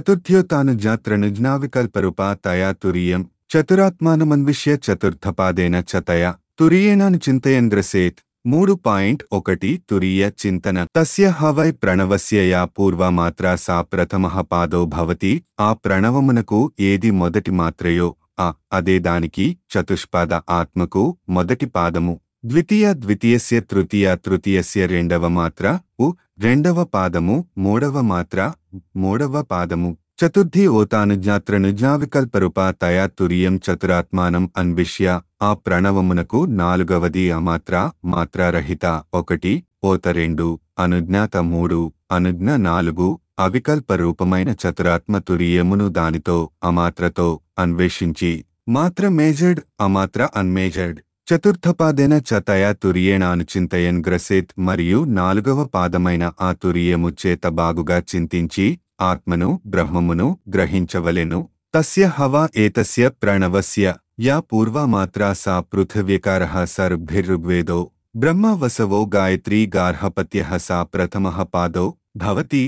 చతుర్థ్యోతానుజ్ఞాత్రనుజ్ఞావికల్పరూపా తయా తురీయం చతురాత్మానమన్విష్య చతుర్థపాదేన చ తయా తురీయేనాను చింతయంద్రసేత్ మూడు పాయింట్ ఒకటి తురీయ చింతన తస్య హవై ప్రణవస్య యా పూర్వ మాత్రా సా ప్రథమః పాదో భవతి ఆ ప్రణవమునకు ఏది మొదటి మాత్రయో ఆ అదే దానికి చతుష్పాద ఆత్మకు మొదటి పాదము ద్వితీయ ద్వితీయస్య తృతీయ తృతీయస్య రెండవ మాత్ర ఉ రెండవ పాదము మూడవ మాత్ర మూడవ పాదము చతుర్థి ఓతానుజ్ఞాత్రనుజ్ఞావికల్పరూపా తయా తురియం చతురాత్మానం అన్విష్య ఆ ప్రణవమునకు నాలుగవది అమాత్ర మాత్రారహిత ఒకటి ఓత రెండు అనుజ్ఞాత మూడు అనుజ్ఞ నాలుగు అవికల్ప రూపమైన చతురాత్మ తురియమును దానితో అమాత్రతో అన్వేషించి మాత్ర మేజర్డ్ అమాత్ర అన్మేజర్డ్ చతుర్థపాదేన చ తయా తురియేణాను చింతయన్ గ్రసేత్ మరియు నాలుగవ పాదమైన ఆ తురియము చేత బాగుగా చింతించి ఆత్మను బ్రహ్మమును గ్రహించవలెను తస్య హవా ఏతస్య ప్రణవస్య యా పూర్వమాత్రా సా పృథివ్యకారः సర్భిర్ఋగ్వేదో బ్రహ్మ వసవో గాయత్రీ గార్హపత్యः సా ప్రథమः పాదో భవతి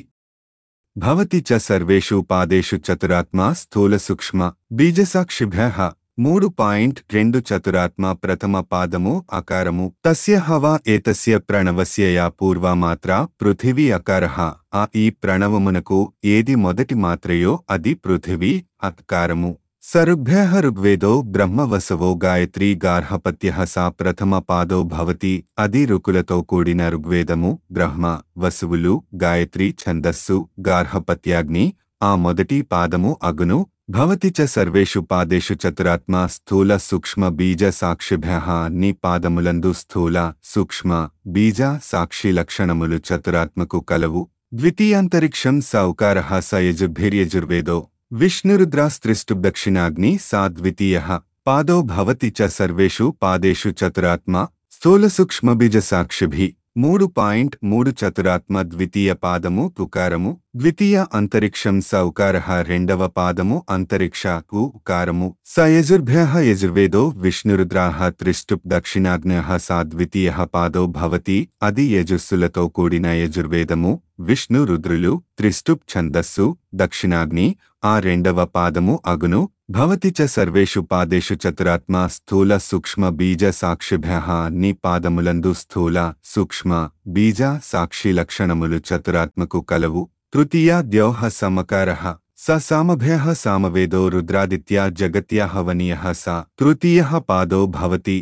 భవతి చ సర్వేషు పాదేషు చతురాత్మా స్థూలసూక్ష్మ బీజసాక్షిభ్యః మూడు పాయింట్ రెండు చతురాత్మ ప్రథమ పాదము అకారము తస్య హవా ఏతస్య ప్రణవస్య యా పూర్వమాత్ర పృథివీ అకారః ఆ ఈ ప్రణవమునకు ఏది మొదటి మాత్రయో అది పృథివీ అకారము సరుభ్య ఋగ్వేదో బ్రహ్మవసవో గాయత్రీ గార్హపత్య సా ప్రథమ పాదో భవతి అది రుకులతో కూడిన ఋగ్వేదము బ్రహ్మ వసువులు గాయత్రి ఛందస్సు గార్హపత్యాగ్ని ఆ మొదటి పాదము అగును భవతి చ సర్వేషు పాదేషు చతురాత్మ స్థూల సూక్ష్మ బీజ సాక్షిభ్య అన్ని పాదములందు స్థూల సూక్ష్మ బీజ సాక్షి లక్షణములు చతురాత్మకు కలవు ద్వితీయాంతరిక్షం సౌకార స యజుర్భిర్యజుర్వేదో విష్ణురుద్రాస్త్రిష్టు దక్షిణాగ్ని సా ద్వితీయ పాదో భవతి చ సర్వేషు పాదేషు చతురాత్మ స్థూల సూక్ష్మ బీజ సాక్షిభి మూడు పాయింట్ మూడు చతురాత్మ ద్వితీయ పాదము తుకారము ద్వితీయ అంతరిక్షం స ఉకార రెండవ పాదము అంతరిక్ష ఉకారము స యజుర్భ్య యజుర్వేదో విష్ణురుద్రాహ త్రిష్టుప్ దక్షిణాగ్న సా ద్వితీయ పాదో భవతి అది యజుస్సులతో కూడిన యజుర్వేదము విష్ణు రుద్రులు త్రిష్టుప్ ఛందస్సు దక్షిణాగ్ని ఆ రెండవ పాదము అగును భవతి చ సర్వేషు పాదేషు చతురాత్మ స్థూల సూక్ష్మ బీజ సాక్షిభ్య అన్ని పాదములందు స్థూల సూక్ష్మ బీజ సాక్షి లక్షణములు చతురాత్మకు కలవు తృతీయ ద్యోహ సమకార స సామభ్య సామవేదో రుద్రాదిత్యా జగత్యా హవనీయ స తృతీయ పాదో భవతి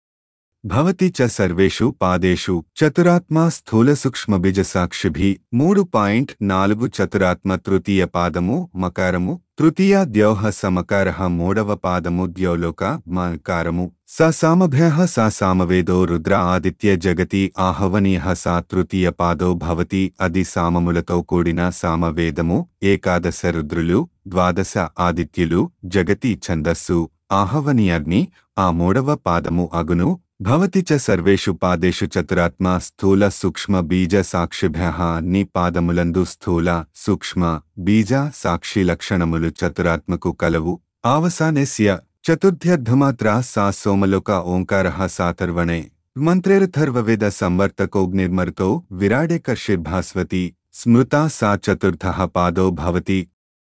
భవతి చ సర్వేషు పాదేషు చతురాత్మా స్థూల సూక్ష్మ బీజ సాక్షిభి మూడు పాయింట్ నాలుగు చతురాత్మ తృతీయ పాదము మకారము తృతీయ ద్యోహ సమకార మూడవ పాదము ద్యోలోక మకారము స సామభ్య సా సామవేదో రుద్ర ఆదిత్య జగతి ఆహవనీయ సా తృతీయ పాదో భవతి అది సామములతో కూడిన సామవేదము ఏకాదశ రుద్రులు ద్వాదశ ఆదిత్యులు జగతి ఛందస్సు ఆహవనీయాగ్ని ఆ మూడవ పాదము అగును భవతి చ సర్వేషు పాదేషు చతురాత్మ స్థూల సూక్ష్మ బీజ సాక్షిభ్య అన్ని పాదములందు స్థూల సూక్ష్మ బీజ సాక్షి లక్షణములు చతురాత్మకు కలవు ఆవసానేస్య చతుర్థ్యర్థమాత్రా సా సోమలోక ఓంకార సాతర్వణే మంత్రేరథర్వవేద సంవర్తకోగ్నిర్మరుతో విరాడే కర్షిర్భాస్వతి స్మృతా సా చతుర్థ పాదో భవతి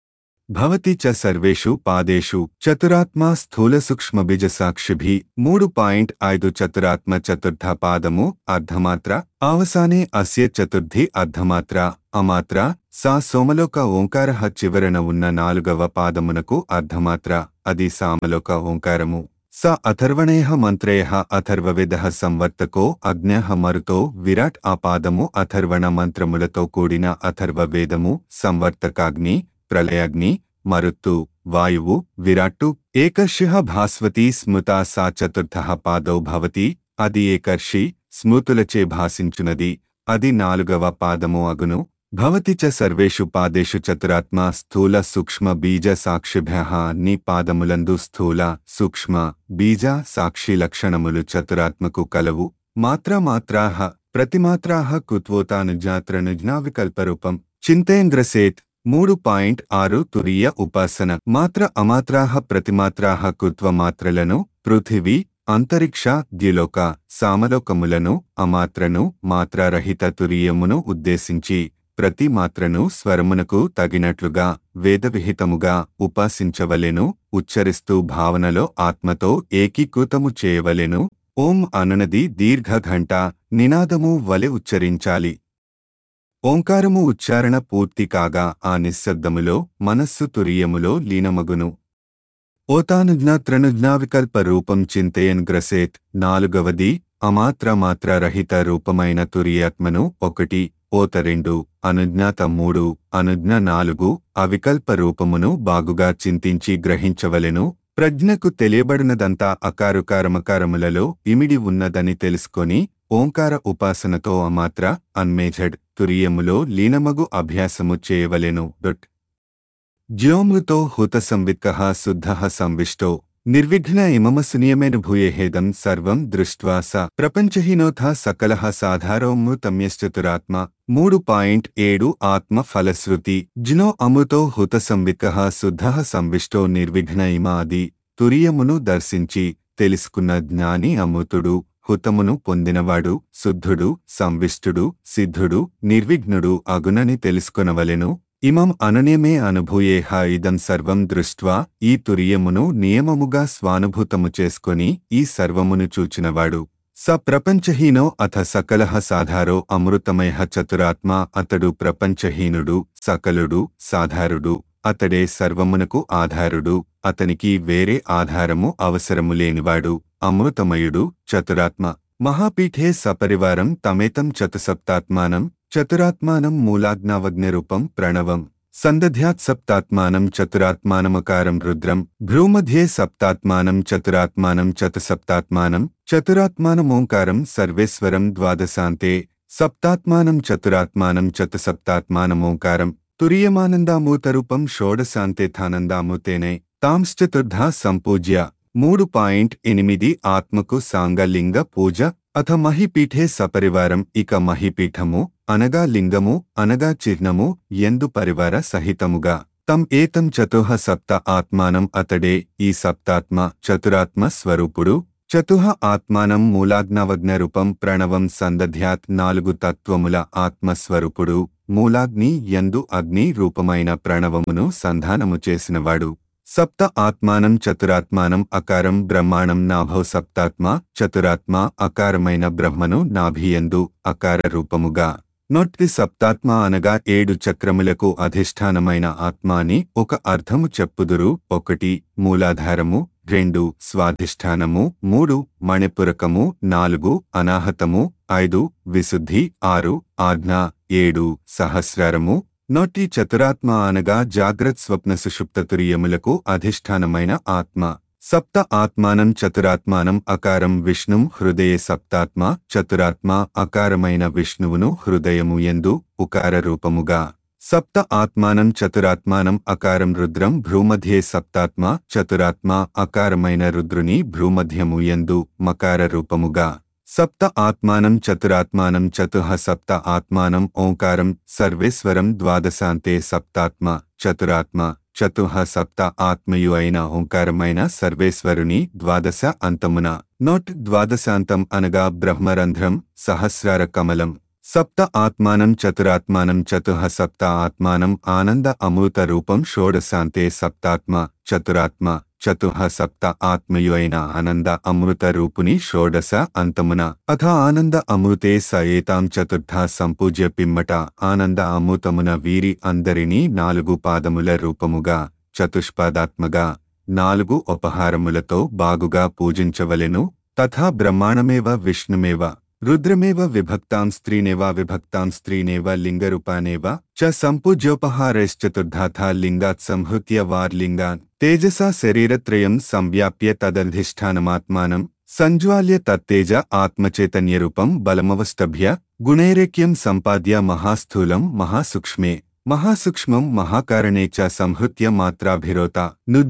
భవతి చ సర్వేషు పాదేషు చతురాత్మా స్థూల సూక్ష్మ బీజ సాక్షిభి మూడు పాయింట్ ఐదు చతురాత్మ చతుర్థ పాదము అర్ధమాత్ర ఆవసానే అస్య చతుర్థి అర్ధమాత్ర అమాత్ర సా సోమలోక ఓంకార చివరన ఉన్న నాలుగవ పాదమునకు అర్ధమాత్ర అది సామలోక ఓంకారము స అథర్వణేహ మంత్రేయ అథర్వవేద సంవర్తకో అగ్ఞ మరుతో విరాట్ ఆ పాదము అథర్వణ మంత్రములతో కూడిన అథర్వ వేదము సంవర్తకాగ్ని ప్రళయాగ్ని మరుత్తు వాయువు విరాట్టు ఏకర్షిః భాస్వతి స్మృతా సా చతుర్థ పాదౌ భవతి అది ఏకర్షి స్మృతులచే భాసించునది అది నాలుగవ పాదము అగును భవతి చ సర్వేషు పాదేషు చతురాత్మ స్థూల సూక్ష్మ బీజ సాక్షిభ్య అన్ని పాదములందు స్థూల సూక్ష్మ బీజ సాక్షి లక్షణములు చతురాత్మకు కలవు మాత్రమాత్రాః ప్రతిమాత్రాః కుత్వోతానుజాత్రనుజ్ఞావికల్పరూపం చింతేంద్రసేత్ మూడు పాయింట్ ఆరు తురీయ ఉపాసన మాత్ర అమాత్రాః ప్రతిమాత్రాః కుత్వమాత్రలను పృథివీ అంతరిక్ష ద్యులోక సామలోకములను అమాత్రను మాత్రారహిత తురీయమును ఉద్దేశించి ప్రతి మాత్రను స్వరమునకు తగినట్లుగా వేదవిహితముగా ఉపాసించవలెను ఉచ్చరిస్తూ భావనలో ఆత్మతో ఏకీకృతము చేయవలెను ఓం అనునది దీర్ఘఘంట నినాదము వలె ఉచ్చరించాలి ఓంకారము ఉచ్చారణ పూర్తి కాగా ఆ నిశ్శబ్దములో మనస్సు తురియములో లీనమగును ఓతానుజ్ఞాత్రనుజ్ఞావికల్ప రూపం చింతయన్ గ్రసేత్ నాలుగవది అమాత్ర మాత్ర రహిత రూపమైన తురియాత్మను ఒకటి ఓత రెండు అనుజ్ఞాత మూడు అనుజ్ఞ నాలుగు అవికల్ప రూపమును బాగుగా చింతించి గ్రహించవలెను ప్రజ్ఞకు తెలియబడినదంతా అకారుకారమకారములలో ఇమిడి ఉన్నదని తెలుసుకొని ఓంకార ఉపాసనతో అమాత్ర అన్మేజడ్ తురియములో లీనమగు అభ్యాసము చేయవలెను డొట్ జ్యోమృతో హుత సంవిత్క శుద్ధ సంవిష్టో నిర్విఘ్న ఇమమసునియమేనుభూయేహేదం సర్వం దృష్ట్వా స ప్రపంచహీనోథ సకల సాధారోమృతమ్యశ్చతురాత్మ మూడు పాయింట్ ఏడు ఆత్మ ఫలశ్రుతి జినో అమృతో హుత సంవిత్క శుద్ధ సంవిష్టో నిర్విఘ్న ఇమాది తురియమును దర్శించి తెలుసుకున్న జ్ఞాని అమృతుడు హుతమును పొందినవాడు శుద్ధుడు సంవిష్టుడు సిద్ధుడు నిర్విఘ్నుడు అగునని తెలుసుకొనవలెను ఇమం అనన్యమే అనుభూయేహ ఇదం సర్వం దృష్ట్వా ఈ తురియమును నియమముగా స్వానుభూతము చేసుకొని ఈ సర్వమును చూచినవాడు స ప్రపంచహీనో అథ సకల సాధారో అమృతమయ చతురాత్మ అతడు ప్రపంచహీనుడు సకలుడు సాధారుడు అతడే సర్వమునకు ఆధారుడు అతనికి వేరే ఆధారము అవసరము లేనివాడు అమృతమయుడు చతురాత్మ మహాపీఠే సపరివారం తమేతం చతుసప్తాత్మానం చతురాత్మానం మూలాజ్ఞావజ్ఞరూపం ప్రణవం సందధ్యాత్ సప్తాత్మానం చతురాత్మానమకారం రుద్రం భ్రూమధ్యే సప్తాత్మానం చతురాత్మానం చతుసప్తాత్మానం చతురాత్మానమోంకారం సర్వేశ్వరం ద్వాదశాంతే సప్తాత్మానం చతురాత్మానం చతుసప్తాత్మానమోంకారం తురియమానందామూతరూపం షోడశాంతేథానందామూతేనే తాంశ్చతుర్ధా సంపూజ్య మూడు పాయింట్ ఎనిమిది ఆత్మకు సాంగలింగ పూజ అథ మహిపీఠే సపరివారం ఇక మహిపీఠము అనగా లింగము అనగా చిహ్నము ఎందు పరివార సహితముగా తం ఏతం చతుహ సప్త ఆత్మానం అతడే ఈ సప్తాత్మ చతురాత్మ స్వరూపుడు చతుహ ఆత్మానం మూలాగ్నవజ్ఞ రూపం ప్రణవం సందధ్యాత్ నాలుగు తత్వముల ఆత్మస్వరూపుడు మూలాగ్ని ఎందు అగ్ని రూపమైన ప్రణవమును సంధానము చేసినవాడు సప్త ఆత్మానం చతురాత్మానం అకారం బ్రహ్మాణం నాభౌ సప్తాత్మ చతురాత్మ అకారమైన బ్రహ్మను నాభియందు అకార రూపముగా నొట్టి సప్తాత్మ అనగా ఏడు చక్రములకు అధిష్టానమైన ఆత్మ అని ఒక అర్థము చెప్పుదురు ఒకటి మూలాధారము రెండు స్వాధిష్టానము మూడు మణిపురకము నాలుగు అనాహతము ఐదు విశుద్ధి ఆరు ఆజ్ఞ ఏడు సహస్రారము నోటి చతురాత్మ అనగా జాగ్రత్ స్వప్న సుషుప్త తురియములకు అధిష్టానమైన ఆత్మ సప్త ఆత్మానం చతురాత్మానం అకారం విష్ణుం హృదయ సప్తాత్మ చతురాత్మ అకారమైన విష్ణువును హృదయము ఎందు ఉకార రూపముగా సప్త ఆత్మానం చతురాత్మానం అకారం రుద్రం భ్రూమధ్యే సప్తాత్మ చతురాత్మ అకారమైన రుద్రుని భ్రూమధ్యము ఎందు మకార రూపముగా సప్త ఆత్మానం చతురాత్మానం చతుహ సప్త ఆత్మానం ఓంకారం సర్వేశ్వరం ద్వాదశాంతే సప్తాత్మ చతురాత్మ చతుహ సప్త ఆత్మయు అయిన ఓంకారమైన సర్వేశ్వరుని ద్వాదశ అంతమున నోట్ ద్వాదశాంతం అనగా బ్రహ్మరంధ్రం సహస్రార కమలం సప్త ఆత్మానం చతురాత్మానం చతుహ సప్త ఆత్మానం ఆనంద అమృత రూపం షోడశాంతే సప్తాత్మ చతురాత్మ చతుహ సప్త ఆత్మయు అయిన ఆనంద అమృత రూపుని షోడశ అంతమున అథ ఆనంద అమృతే స ఏతాం చతుర్థ సంపూజ్య పిమ్మట ఆనంద అమృతమున వీరి అందరినీ నాలుగు పాదముల రూపముగా చతుష్పాదాత్మగా నాలుగు ఉపహారములతో బాగుగా పూజించవలెను తథా బ్రహ్మాణమేవ విష్ణుమేవ రుద్రమేవ విభక్తాం స్త్రీనేవ విభక్తాం స్త్రీనేవ లింగరూపానేవ చ సంపూజ్యోపహారైశ్చతుర్ధాథా లింగాత్ సంహృత్య వార్లింగాన్ తేజసా శరీరత్రయం సంవ్యాప్య తదధిష్టానమాత్మానం సంజ్వాల్య తత్తేజ ఆత్మచైతన్యరూపం బలమవష్టభ్య గుణైరేక్యం సంపాద్య మహాస్థూలం మహాసూక్ష్మే మహాసూక్ష్మం మహాకారణే చ సంహృత్య మాత్రాభిరోత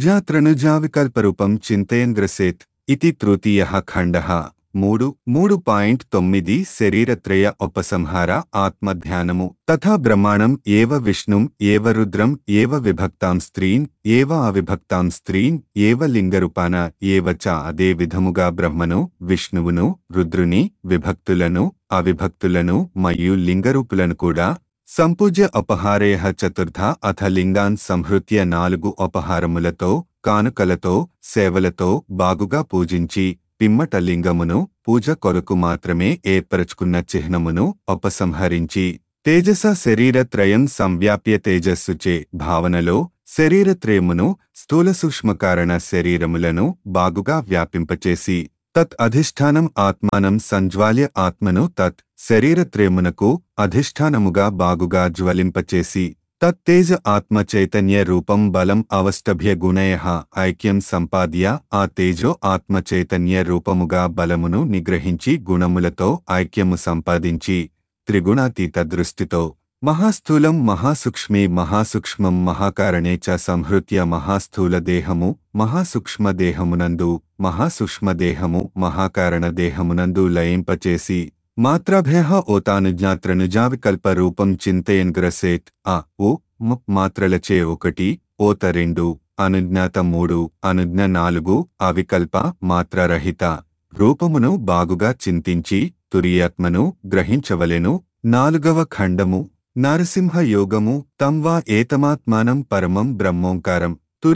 నుజ్జాత్రనుజావికల్పరూపం చింతయన్గ్రసేత్ ఇది తృతీయ ఖండ మూడు మూడు పాయింట్ తొమ్మిది శరీరత్రయ ఉపసంహార ఆత్మధ్యానము తథా బ్రహ్మాణం ఏవ విష్ణుం ఏవ రుద్రం ఏవ విభక్తాం స్త్రీన్ ఏవ అవిభక్తాం స్త్రీన్ ఏవ లింగరూపాన ఏవ చ అదే విధముగా బ్రహ్మను విష్ణువును రుద్రుని విభక్తులను అవిభక్తులను మరియు లింగరూపులను కూడా సంపూజ్య అపహారేయ చతుర్థ అథ లింగాన్ సంహృత్య నాలుగు ఉపహారములతో కానుకలతో సేవలతో బాగుగా పూజించి పిమ్మట లింగమును పూజ కొరకు మాత్రమే ఏర్పరచుకున్న చిహ్నమును ఉపసంహరించి తేజస శరీరత్రయం సంవ్యాప్య తేజస్సుచే భావనలో శరీరత్రయమును స్థూల సూక్ష్మకారణ శరీరములను బాగుగా వ్యాపింపచేసి తత్ అధిష్టానం ఆత్మానం సంజ్వాల్య ఆత్మను తత్ శరీరత్రయమునకు అధిష్టానముగా బాగుగా జ్వలింపచేసి తత్తేజ ఆత్మ చైతన్య రూపం బలం అవష్టభ్య గుణయ ఐక్యం సంపాద్య ఆ తేజో ఆత్మ చైతన్య రూపముగా బలమును నిగ్రహించి గుణములతో ఐక్యము సంపాదించి త్రిగుణాతీత దృష్టితో మహాస్థూలం మహాసూక్ష్మే మహాసూక్ష్మం మహాకారణే చ సంహృత్య మహాస్థూల దేహము మహాసూక్ష్మ దేహమునందు మహాసూక్ష్మ దేహము మహాకారణ దేహమునందు లయింపచేసి మాత్రాభ్య ఓతానుజ్ఞాత్రనుజావికల్ప రూపం చింతయన్ గ్రసేత్ ఆ ఓ మ మాత్రలచే ఒకటి ఓత రెండు అనుజ్ఞాత మూడు అనుజ్ఞ నాలుగు అవికల్ప మాత్రరహిత రూపమును బాగుగా చింతించి తురియాత్మను గ్రహించవలెను నాలుగవ ఖండము నరసింహ యోగము తం వా ఏతమాత్మానం పరమం బ్రహ్మోంకారం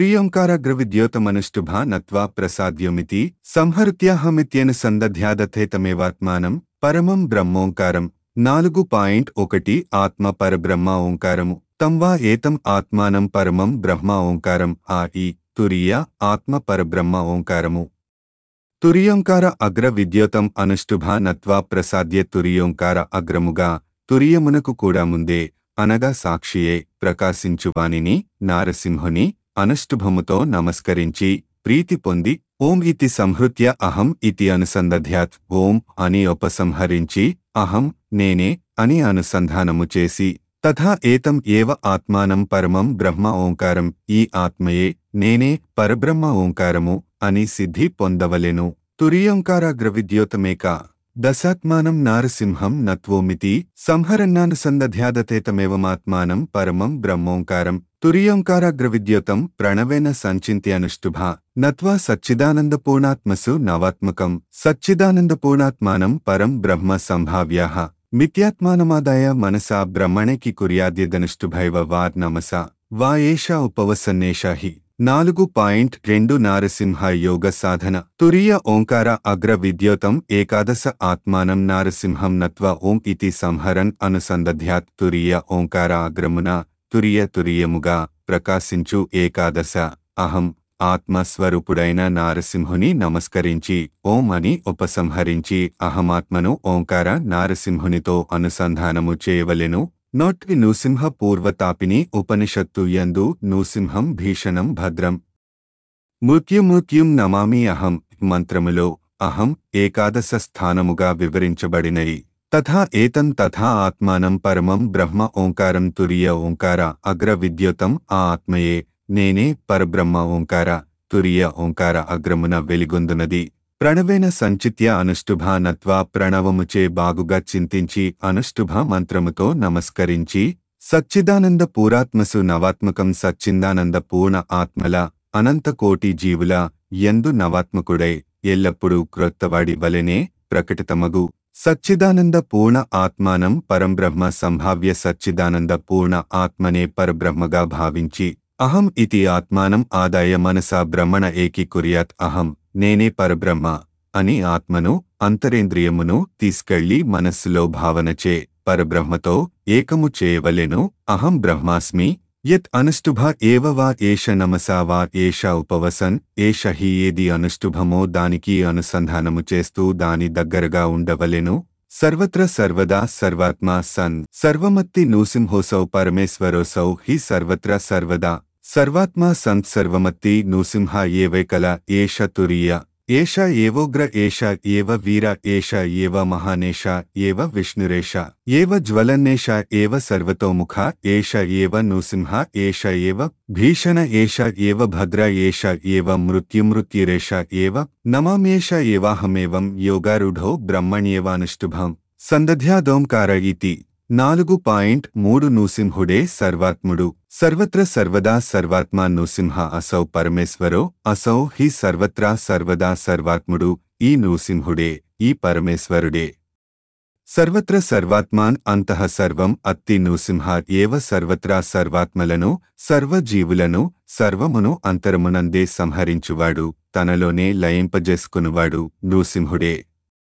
తురియోంకారగ్రవిద్యోతమనుష్ఠుభా నత్వా ప్రసాద్యోమితి సంహృత్యాహమిత్యను సందధ్యాదథేతమేవాత్మానం పరమం బ్రహ్మోంకారం నాలుగు పాయింట్ ఒకటి ఆత్మ పరబ్రహ్మ ఓంకారము తం వా ఏతం ఆత్మానం పరమం బ్రహ్మ ఓంకారం ఆ ఈ తురియ ఆత్మ పరబ్రహ్మ ఓంకారము తురియోంకార అగ్ర విద్యోతం అనుష్ఠుభా నత్వా ప్రసాద్య తురియోంకార అగ్రముగా తురియమునకు కూడా ముందే అనగా సాక్షియే ప్రకాశించువానిని నారసింహుని అనుష్ఠుభముతో నమస్కరించి ప్రీతి పొంది ఓం ఇతి సంహృత్య అహం ఇతి అనుసందధ్యాత్ ఓం అని ఉపసంహరించి అహం నేనే అని అనుసంధానము చేసి తథా ఏతం ఏవ ఆత్మానం పరమం బ్రహ్మ ఓంకారం ఈ ఆత్మయే నేనే పరబ్రహ్మ ఓంకారము అని సిద్ధి పొందవలెను తురియోంకారాగ్రవిద్యోతమేక దశాత్మానం నారసింహం నత్వోమితి సంహరన్నానుసందధ్యాదతేతమేవమాత్మానం పరమం బ్రహ్మోంకారం తురియోంకారాగ్రవిద్యోతం ప్రణవేన సంచింత్యనుష్ఠుభా నత్వా సచ్చిదానందపూర్ణాత్మసు నవాత్మకం సచ్చిదానందపూర్ణాత్మానం పరం బ్రహ్మ సంభావ్యాః మిథ్యాత్మానమాదాయ మనసా బ్రహ్మణేకి కుర్యాద్యదనుష్ఠుభైవ వార్ నమస వా ఏషా ఉపవసన్నేషా హి నాలుగు పాయింట్ రెండు నారసింహ యోగ సాధన తురియ ఓంకార అగ్ర విద్యోతం ఏకాదశ ఆత్మానం నారసింహం నత్వ ఓం ఇతి సంహరన్ అనుసందధ్యాత్ తురియ ఓంకార అగ్రమున తురియ తురియముగా ప్రకాశించు ఏకాదశ అహం ఆత్మస్వరూపుడైన నారసింహుని నమస్కరించి ఓం అని ఉపసంహరించి అహమాత్మను ఓంకార నారసింహునితో అనుసంధానము చేయవలెను నోట్వి నృసింహ పూర్వతాపిని ఉపనిషత్తు యందు నృసింహం భీషణం భద్రం మృత్యుమృత్యుం నమామి అహం మంత్రములో అహం ఏకాదశ స్థానముగా వివరించబడినయి తథా ఏతం తథా ఆత్మానం పరమం బ్రహ్మ ఓంకారం తురియ ఓంకార అగ్ర విద్యుతం ఆ ఆత్మయే నేనే పరబ్రహ్మ ఓంకార తురియ ఓంకార అగ్రమున వెలిగొందునది ప్రణవేన సంచిత్య అనుష్ఠుభ నత్వా ప్రణవముచే బాగుగా చింతించి అనుష్ఠుభ మంత్రముతో నమస్కరించి సచ్చిదానంద పూరాత్మసు నవాత్మకం సచ్చిందానంద పూర్ణ ఆత్మల అనంతకోటి జీవుల ఎందు నవాత్మకుడై ఎల్లప్పుడూ క్రొత్తవాడి వలెనే ప్రకటితమగు సచ్చిదానంద పూర్ణ ఆత్మానం పరంబ్రహ్మ సంభావ్య సచ్చిదానంద పూర్ణ ఆత్మనే పరబ్రహ్మగా భావించి అహం ఇతి ఆత్మానం ఆదాయ మనసా బ్రహ్మణ ఏకీకుర్యాత్ అహం నేనే పరబ్రహ్మ అని ఆత్మను అంతరేంద్రియమును తీసుకెళ్లి మనస్సులో భావనచే పరబ్రహ్మతో ఏకము చేయవలెను అహం బ్రహ్మాస్మి యత్ అనుష్టుభ ఏవ వా ఏష నమసా వా ఏష ఉపవసన్ ఏష హి ఏది అనుష్టుభమో దానికి అనుసంధానము చేస్తూ దాని దగ్గరగా ఉండవలెను సర్వత్ర సర్వదా సర్వాత్మా సన్ సర్వమత్తి నూసింహోసౌ పరమేశ్వరోసౌ హి సర్వత్ర సర్వదా సర్వాత్మా సంత్ సర్వమత్తి నూసింహ ఏవైకల ఏష తురీయ ఏష ఏవోగ్ర ఏష ఏవ వీర ఏష ఏవ మహానేష ఏవ విష్ణురేష ఏవ జ్వలన్నేష ఏవ సర్వతోముఖ ఏష ఏవ నృసింహ ఏష ఏవ భీషణ ఏష ఏవ భద్ర ఏష ఏవ మృత్యుమృత్యురేష ఏవ నమామేష ఏవాహమేవం యోగారూఢో బ్రహ్మణ్యేవానుష్టుభం సందధ్యాదోంకార ఇతి నాలుగు పాయింట్ మూడు నృసింహుడే సర్వాత్ముడు సర్వత్ర సర్వదా సర్వాత్మా నృసింహ అసౌ పరమేశ్వరో అసౌ హి సర్వత్రా సర్వదా సర్వాత్ముడు ఈ నృసింహుడే ఈ పరమేశ్వరుడే సర్వత్ర సర్వాత్మాన్ అంతః సర్వం అత్తి నృసింహ ఏవ సర్వత్రా సర్వాత్మలను సర్వజీవులను సర్వమును అంతరమునందే సంహరించువాడు తనలోనే లయింపజేసుకునువాడు నృసింహుడే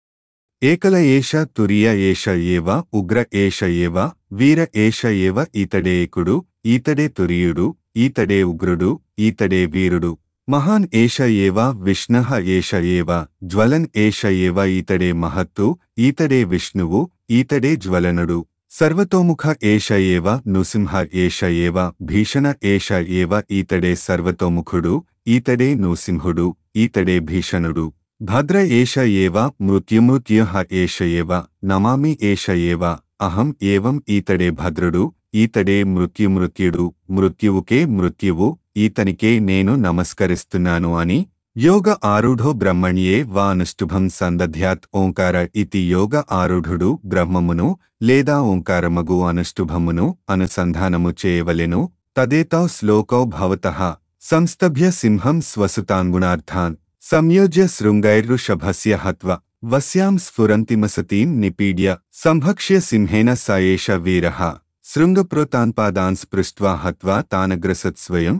ఏకల ఏష తురియ ఏష ఏవ ఉగ్ర ఏష ఏవ వీర ఏష ఏవ ఈతడే ఏకుడు ఈతడే తురియుడు ఈతడే ఉగ్రుడు ఈతడే వీరుడు మహాన్ ఏష ఏవ విష్ణః ఏష ఏవ జ్వలన్ ఏష ఏవ ఈతడే మహత్తు ఈతడే విష్ణువు ఈతడే జ్వలనుడు సర్వతోముఖ ఏష ఏవ నృసింహ ఏష ఏవ భీషణ ఏష ఏవ ఈతడే సర్వతోముఖుడు ఈతడే నృసింహుడు ఈతడే భీషణుడు భద్ర ఏష ఏవ మృత్యుమృత్యుః ఏష ఏవ నమామి ఏష ఏవ అహం ఏవం ఈతడే భద్రుడు ఈతడే మృత్యుమృత్యుడు మృత్యువుకే మృత్యువు ఈతనికే నేను నమస్కరిస్తున్నాను అని యోగ ఆరుఢో బ్రహ్మణ్యే వా అనుష్ఠుభం సందధ్యాత్ ఓంకార ఇతి యోగ ఆరుఢుడు బ్రహ్మమును లేదా ఓంకారమగు అనుష్ఠుభమును అనుసంధానము చేయవలెను తదేతౌ శ్లోకౌ భవతః సంస్తభ్య సింహం స్వసుతాన్గుణార్థాన్ సంయోజ్య శృంగైర్వృషభస్య హత్వ వస్యాం స్ఫురంతిమసతీం నిపీడ్య సంభక్ష్య సింహేన స ఏష వీరః శృంగప్రోతాన్పాదాన్ స్పృష్ట్వా హత్వా తానగ్రసత్ స్వయం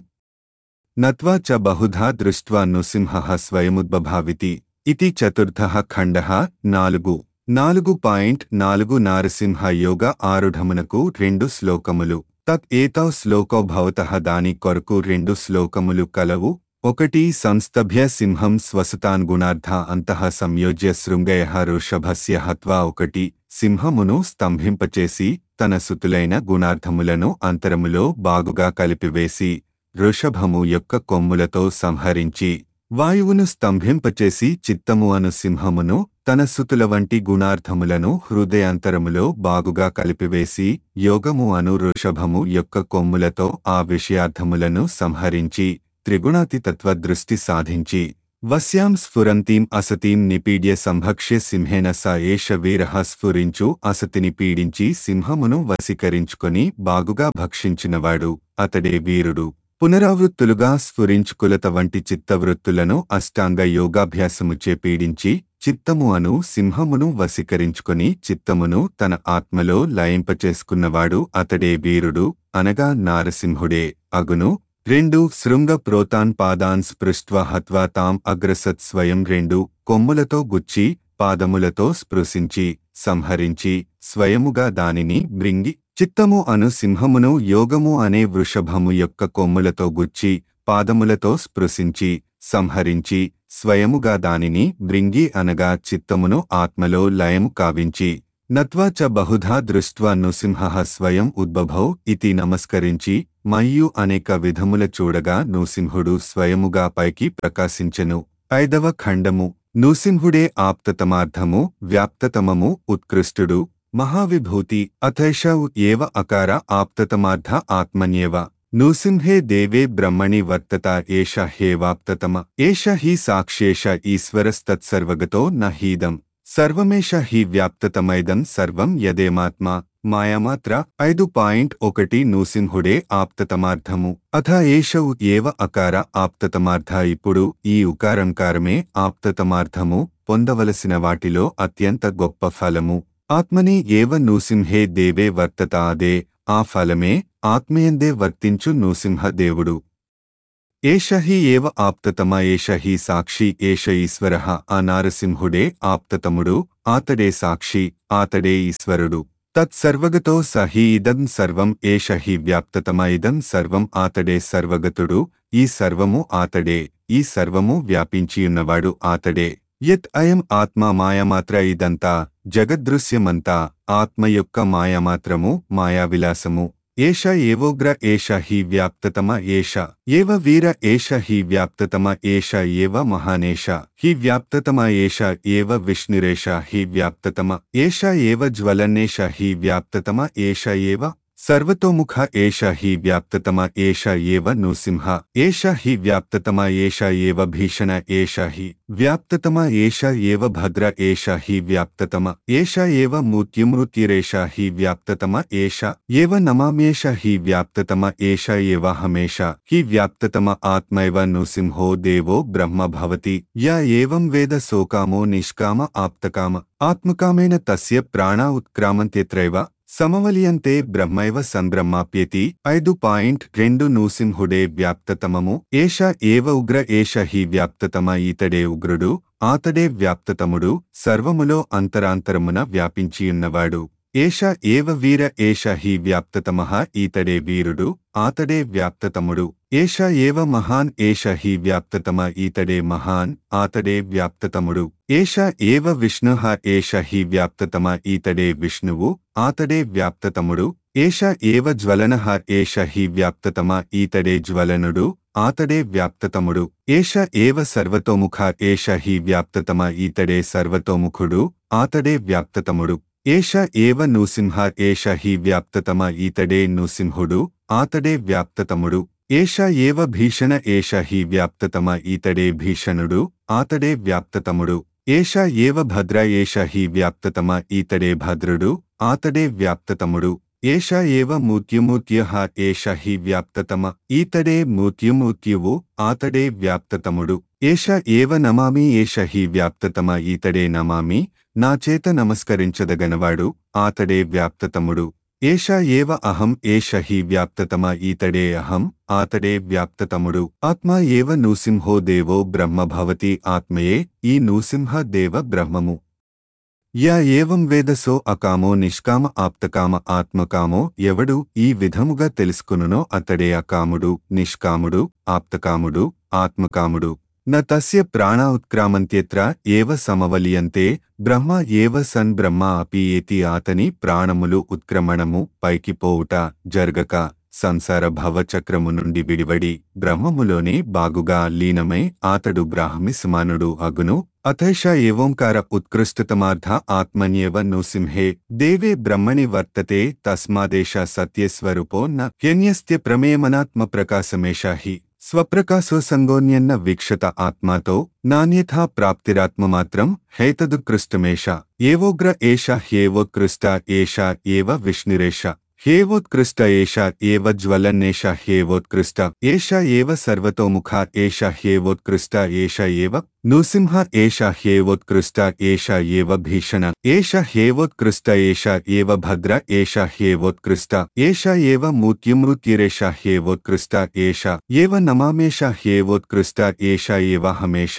నత్వా చ బహుధా దృష్ట్వా నృసింహః స్వయముద్భావితి ఇతి చతుర్థః ఖండః నాలుగు నాలుగు పాయింట్ నాలుగు నారసింహ యోగ ఆరుఢమునకు రెండు శ్లోకములు తత్ ఏతౌ శ్లోకౌ భవతః దాని కొరకు రెండు శ్లోకములు కలవు ఒకటి సంస్తభ్య సింహం స్వసతాన్ గుణార్థ అంతః సంయోజ్య శృంగయ ఋషభస్య హత్వా ఒకటి సింహమును స్తంభింపచేసి తన సుతులైన గుణార్థములను అంతరములో బాగుగా కలిపివేసి వృషభము యొక్క కొమ్ములతో సంహరించి వాయువును స్తంభింపచేసి చిత్తము అను సింహమును తన సుతుల వంటి గుణార్థములను హృదయాంతరములో బాగుగా కలిపివేసి యోగము అను వృషభము యొక్క కొమ్ములతో ఆ విషయార్థములను సంహరించి త్రిగుణాతితత్వ దృష్టి సాధించి వస్యాం స్ఫురంతీం అసతీం నిపీడ్య సంభక్ష్య సింహేన స ఏష వీరః స్ఫురించు అసతిని పీడించి సింహమును వశీకరించుకొని బాగుగా భక్షించినవాడు అతడే వీరుడు పునరావృత్తులుగా స్ఫురించుకులత వంటి చిత్తవృత్తులను అష్టాంగ యోగాభ్యాసముచే పీడించి చిత్తము అను సింహమును వశీకరించుకొని చిత్తమును తన ఆత్మలో లయింపచేసుకున్నవాడు అతడే వీరుడు అనగా నారసింహుడే అగును రెండు శృంగ ప్రోతాన్ పాదాన్ స్పృష్ట్వా హత్వా తాం అగ్రసత్ స్వయం రెండు కొమ్ములతో గుచ్చి పాదములతో స్పృశించి సంహరించి స్వయముగా దానిని మృంగి చిత్తము అను సింహమును యోగము అనే వృషభము యొక్క కొమ్ములతో గుచ్చి పాదములతో స్పృశించి సంహరించి స్వయముగా దానిని మృంగి అనగా చిత్తమును ఆత్మలో లయము కావించి నత్వా చ బహుధా దృష్ట్వా నృసింహ స్వయం ఉద్భభౌ ఇతి నమస్కరించి మయ్యు అనేక విధముల చూడగా నృసింహుడు స్వయముగా పైకి ప్రకాశించెను ఐదవ ఖండము నృసింహుడే ఆప్తతమార్థము వ్యాప్తతమము ఉత్కృష్టుడు మహావిభూతి అథైషౌ ఏవ అకార ఆప్తతమార్థ ఆత్మన్యేవ నృసింహే దేవే బ్రహ్మణి వర్తత ఏష హేవాప్తతమ ఏష హి సాక్ష్యేష ఈశ్వరస్తత్సర్వగతో న హీదం సర్వమేష హి వ్యాప్తతమైదం సర్వం యదేమాత్మా మాయామాత్ర ఐదు పాయింట్ ఒకటి నృసింహుడే ఆప్తతమార్థము అథ ఏషవు ఏవ అకార ఆప్తతమార్థ ఇప్పుడు ఈ ఉకారంకారమే ఆప్తతమార్థము పొందవలసిన వాటిలో అత్యంత గొప్ప ఫలము ఆత్మని ఏవ నృసింహే దేవే వర్తత అదే ఆ ఫలమే ఆత్మయందే వర్తించు నృసింహ దేవుడు ఏష హి ఏవ ఆప్తతమ ఏష హి సాక్షి ఏష ఈశ్వర ఆ నారసింహుడే ఆప్తతముడు ఆతడే సాక్షి ఆతడే ఈశ్వరుడు తత్సర్వగతో స హి ఇదం సర్వం ఏష హి వ్యాప్తతమ ఇదం సర్వం ఆతడే సర్వగతుడు ఈ సర్వము ఆతడే ఈ సర్వము వ్యాపించియున్నవాడు ఆతడే యత్ అయం ఆత్మ మాయమాత్ర ఇదంతా జగదృశ్యమంతా ఆత్మ యొక్క మాయమాత్రము మాయావిలాసము ఏష ఏవోగ్ర ఏష హి వ్యాప్తతమ ఏష ఏవ వీర ఏష హి వ్యాప్తతమ ఏష ఏవ మహానేష హి వ్యాప్తతమ ఏష ఏవ విష్ణురేష హి వ్యాప్తతమ ఏష ఏవ జ్వలన్నేష హి వ్యాప్తతమ ఏష ఏవ సర్వతోముఖ ఏష హి వ్యాప్తతమ ఏష ఏవ నృసింహ ఏష హి వ్యాప్తతమ ఏష ఏవ భీషణ ఏష హి వ్యాప్తతమ ఏష ఏవ భద్ర ఏష హి వ్యాప్తతమ ఏష ఏవ మృత్యుమృత్యురేష హి వ్యాప్తతమ ఏష ఏవ నమామ్యేష హి వ్యాప్తతమ ఏష ఏవ హమేష హి వ్యాప్తతమ ఆత్మైవ నృసింహో దేవో బ్రహ్మ భవతి య ఏవం వేద సోకామో నిష్కామ ఆప్తకామ ఆత్మకామేన తస్య ప్రాణా ఉత్క్రామంత్యత్రైవ సమవలియంతే బ్రహ్మైవ సంబ్రహ్మాప్యేతి ఐదు పాయింట్ రెండు నూసింహుడే వ్యాప్తతమము ఏష ఏవ ఉగ్ర ఏష హి వ్యాప్తతమ ఈతడే ఉగ్రుడు ఆతడే వ్యాప్తతముడు సర్వములో అంతరాంతరమున వ్యాపించియున్నవాడు ఏష ఏవ వీర ఏష హి వ్యాప్తతమః ఈతడే వీరుడు ఆతడే వ్యాప్తతముడు ఏష ఏవ మహాన్ ఏష హి వ్యాప్తతమ ఈతడే మహాన్ ఆతడే వ్యాప్తతముడు ఏష ఏవ విష్ణుః ఏష హి వ్యాప్తతమ ఈతడే విష్ణువు ఆతడే వ్యాప్తతముడు ఏష ఏవ జ్వలనః ఏష హి వ్యాప్తతమ ఈతడే జ్వలనుడు ఆతడే వ్యాప్తతముడు ఏష ఏవ సర్వతోముఖ ఏష హి వ్యాప్తతమ ఈతడే సర్వతోముఖుడు ఆతడే వ్యాప్తతముడు ఏష ఏవ నృసింహ ఏష హి వ్యాప్తతమ ఈతడే నృసింహుడు ఆతడే వ్యాప్తతముడు ఏష ఏవ భీషణ ఏష హి వ్యాప్తతమ ఈతడే భీషణుడు ఆతడే వ్యాప్తతముడు ఏష ఏవ భద్ర ఏష హి వ్యాప్తతమ ఈతడే భద్రుడు ఆతడే వ్యాప్తతముడు ఏష ఏవ మూర్త్యుమూర్త్యః ఏష హి వ్యాప్తతమ ఈతడే మూర్త్యుమూర్త్యువు ఆతడే వ్యాప్తతముడు ఏష ఏవ నమామి ఏష హి వ్యాప్తతమ ఈతడే నమామి నా చేత నమస్కరించదగనవాడు ఆతడే వ్యాప్తతముడు ఏష ఏవ అహం ఏష హి వ్యాప్తతమ ఈతడే అహం ఆతడే వ్యాప్తతముడు ఆత్మ ఏవ నృసింహో దేవో బ్రహ్మ భవతి ఆత్మయే ఈ నృసింహ దేవ బ్రహ్మము యా ఏవం వేదసో అకామో నిష్కామ ఆప్తకామ ఆత్మకామో ఎవడు ఈ విధముగా తెలుసుకునునో అతడే అకాముడు నిష్కాముడు ఆప్తకాముడు ఆత్మకాముడు న తస్య ప్రాణా ఉత్క్రామంత్యత్ర ఏవ సమవలియంతే బ్రహ్మ ఏవ సన్ బ్రహ్మ అపి ఏతి ఆతని ప్రాణములు ఉత్క్రమణము పైకి పోవుట జరగక సంసార భవచక్రము నుండి విడివడి బ్రహ్మములోనే బాగుగా లీనమై ఆతడు బ్రాహ్మి సమానుడు అగును అథైష ఏవోంకార ఉత్కృష్టతమార్థ ఆత్మన్యేవ నృసింహే దేవే బ్రహ్మణి వర్తతే తస్మాదేశ సత్యస్వరూపో న హ్యన్యస్త్య ప్రమేయమనాత్మ ప్రకాశమేష హి స్వప్రకాశో సంగోన్యన్న వీక్షత ఆత్మాతో నాణ్యథా ప్రాప్తిరాత్మమాత్రం హేతదుకృష్టమేష ఏవోగ్ర ఏష హ్యేవోత్కృష్ట ఏష ఏవ విష్ణురేష హ్యేవోత్కృష్ట ఏష ఏవ జ్వలన్నేష హ్యేవోత్కృష్ట ఏష ఏవ సర్వతోముఖ ఏష హ్యేవోత్కృష్ట ఏష ఏవ నృసింహ ఏష హ్యేవోత్కృష్ట ఏష ఏవ భీషణ ఏష హ్యేవోత్కృష్ట ఏష ఏవ భద్ర ఏష హ్యేవోత్కృష్ట ఏష ఏవ మూర్త్యుమృత్యురేష హ్యేవోత్కృష్ట ఏష ఏవ నమామేష హ్యేవోత్కృష్ట ఏష ఏవ హమేష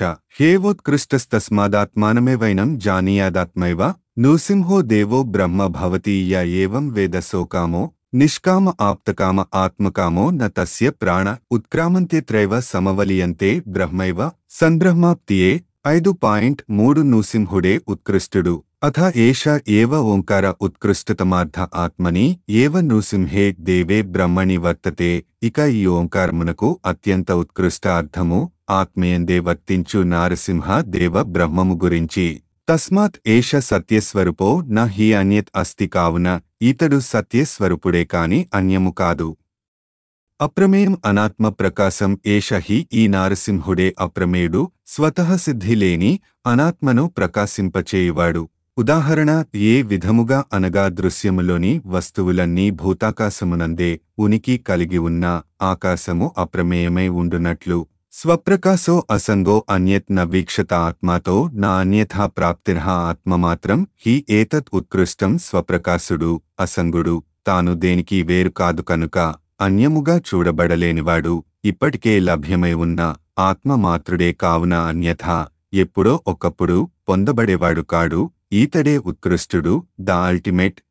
హ్యేవోత్కృష్టస్తస్మాదాత్మానమేవైనం జానీయాదాత్మైవ నృసింహో దేవో బ్రహ్మ భవతి య ఏవం వేద సోకామో నిష్కామ ఆప్తకామ ఆత్మకామో న తస్య ప్రాణ ఉత్క్రామంత్యత్రైవ సమవలియంతే బ్రహ్మైవ సంబ్రహ్మాప్తియే ఐదు పాయింట్ మూడు నృసింహుడే ఉత్కృష్టుడు అథ ఏష ఏవ ఓంకార ఉత్కృష్టతమార్థ ఆత్మని ఏవ నృసింహే దేవే బ్రహ్మణి వర్తతే ఇక ఈ ఓంకారమునకు అత్యంత ఉత్కృష్ట అర్థము ఆత్మయందే వర్తించు నారసింహ దేవ బ్రహ్మము గురించి తస్మాత్ ఏష సత్యస్వరూపో న హి అన్యత్ అస్తి కావున ఈతడు సత్యస్వరూపుడే కాని అన్యము కాదు అప్రమేయం అనాత్మ ప్రకాశం ఏష హి ఈ నారసింహుడే అప్రమేయుడు స్వతః సిద్ధి లేని అనాత్మను ప్రకాశింపచేయువాడు ఉదాహరణ ఏ విధముగా అనగా దృశ్యములోని వస్తువులన్నీ భూతాకాశమునందే ఉనికి కలిగి ఉన్న ఆకాశము అప్రమేయమై ఉండునట్లు స్వప్రకాశో అసంగో అన్యత్ న వీక్షత ఆత్మాతో నా అన్యథా ప్రాప్తిర్హ ఆత్మమాత్రం హి ఏతత్ ఉత్కృష్టం స్వప్రకాశుడు అసంగుడు తాను దేనికి వేరు కాదు కనుక అన్యముగా చూడబడలేనివాడు ఇప్పటికే లభ్యమై ఉన్న ఆత్మమాత్రుడే కావున అన్యథా ఎప్పుడో ఒకప్పుడు పొందబడేవాడు కాడు ఈతడే ఉత్కృష్టుడు ద అల్టిమేట్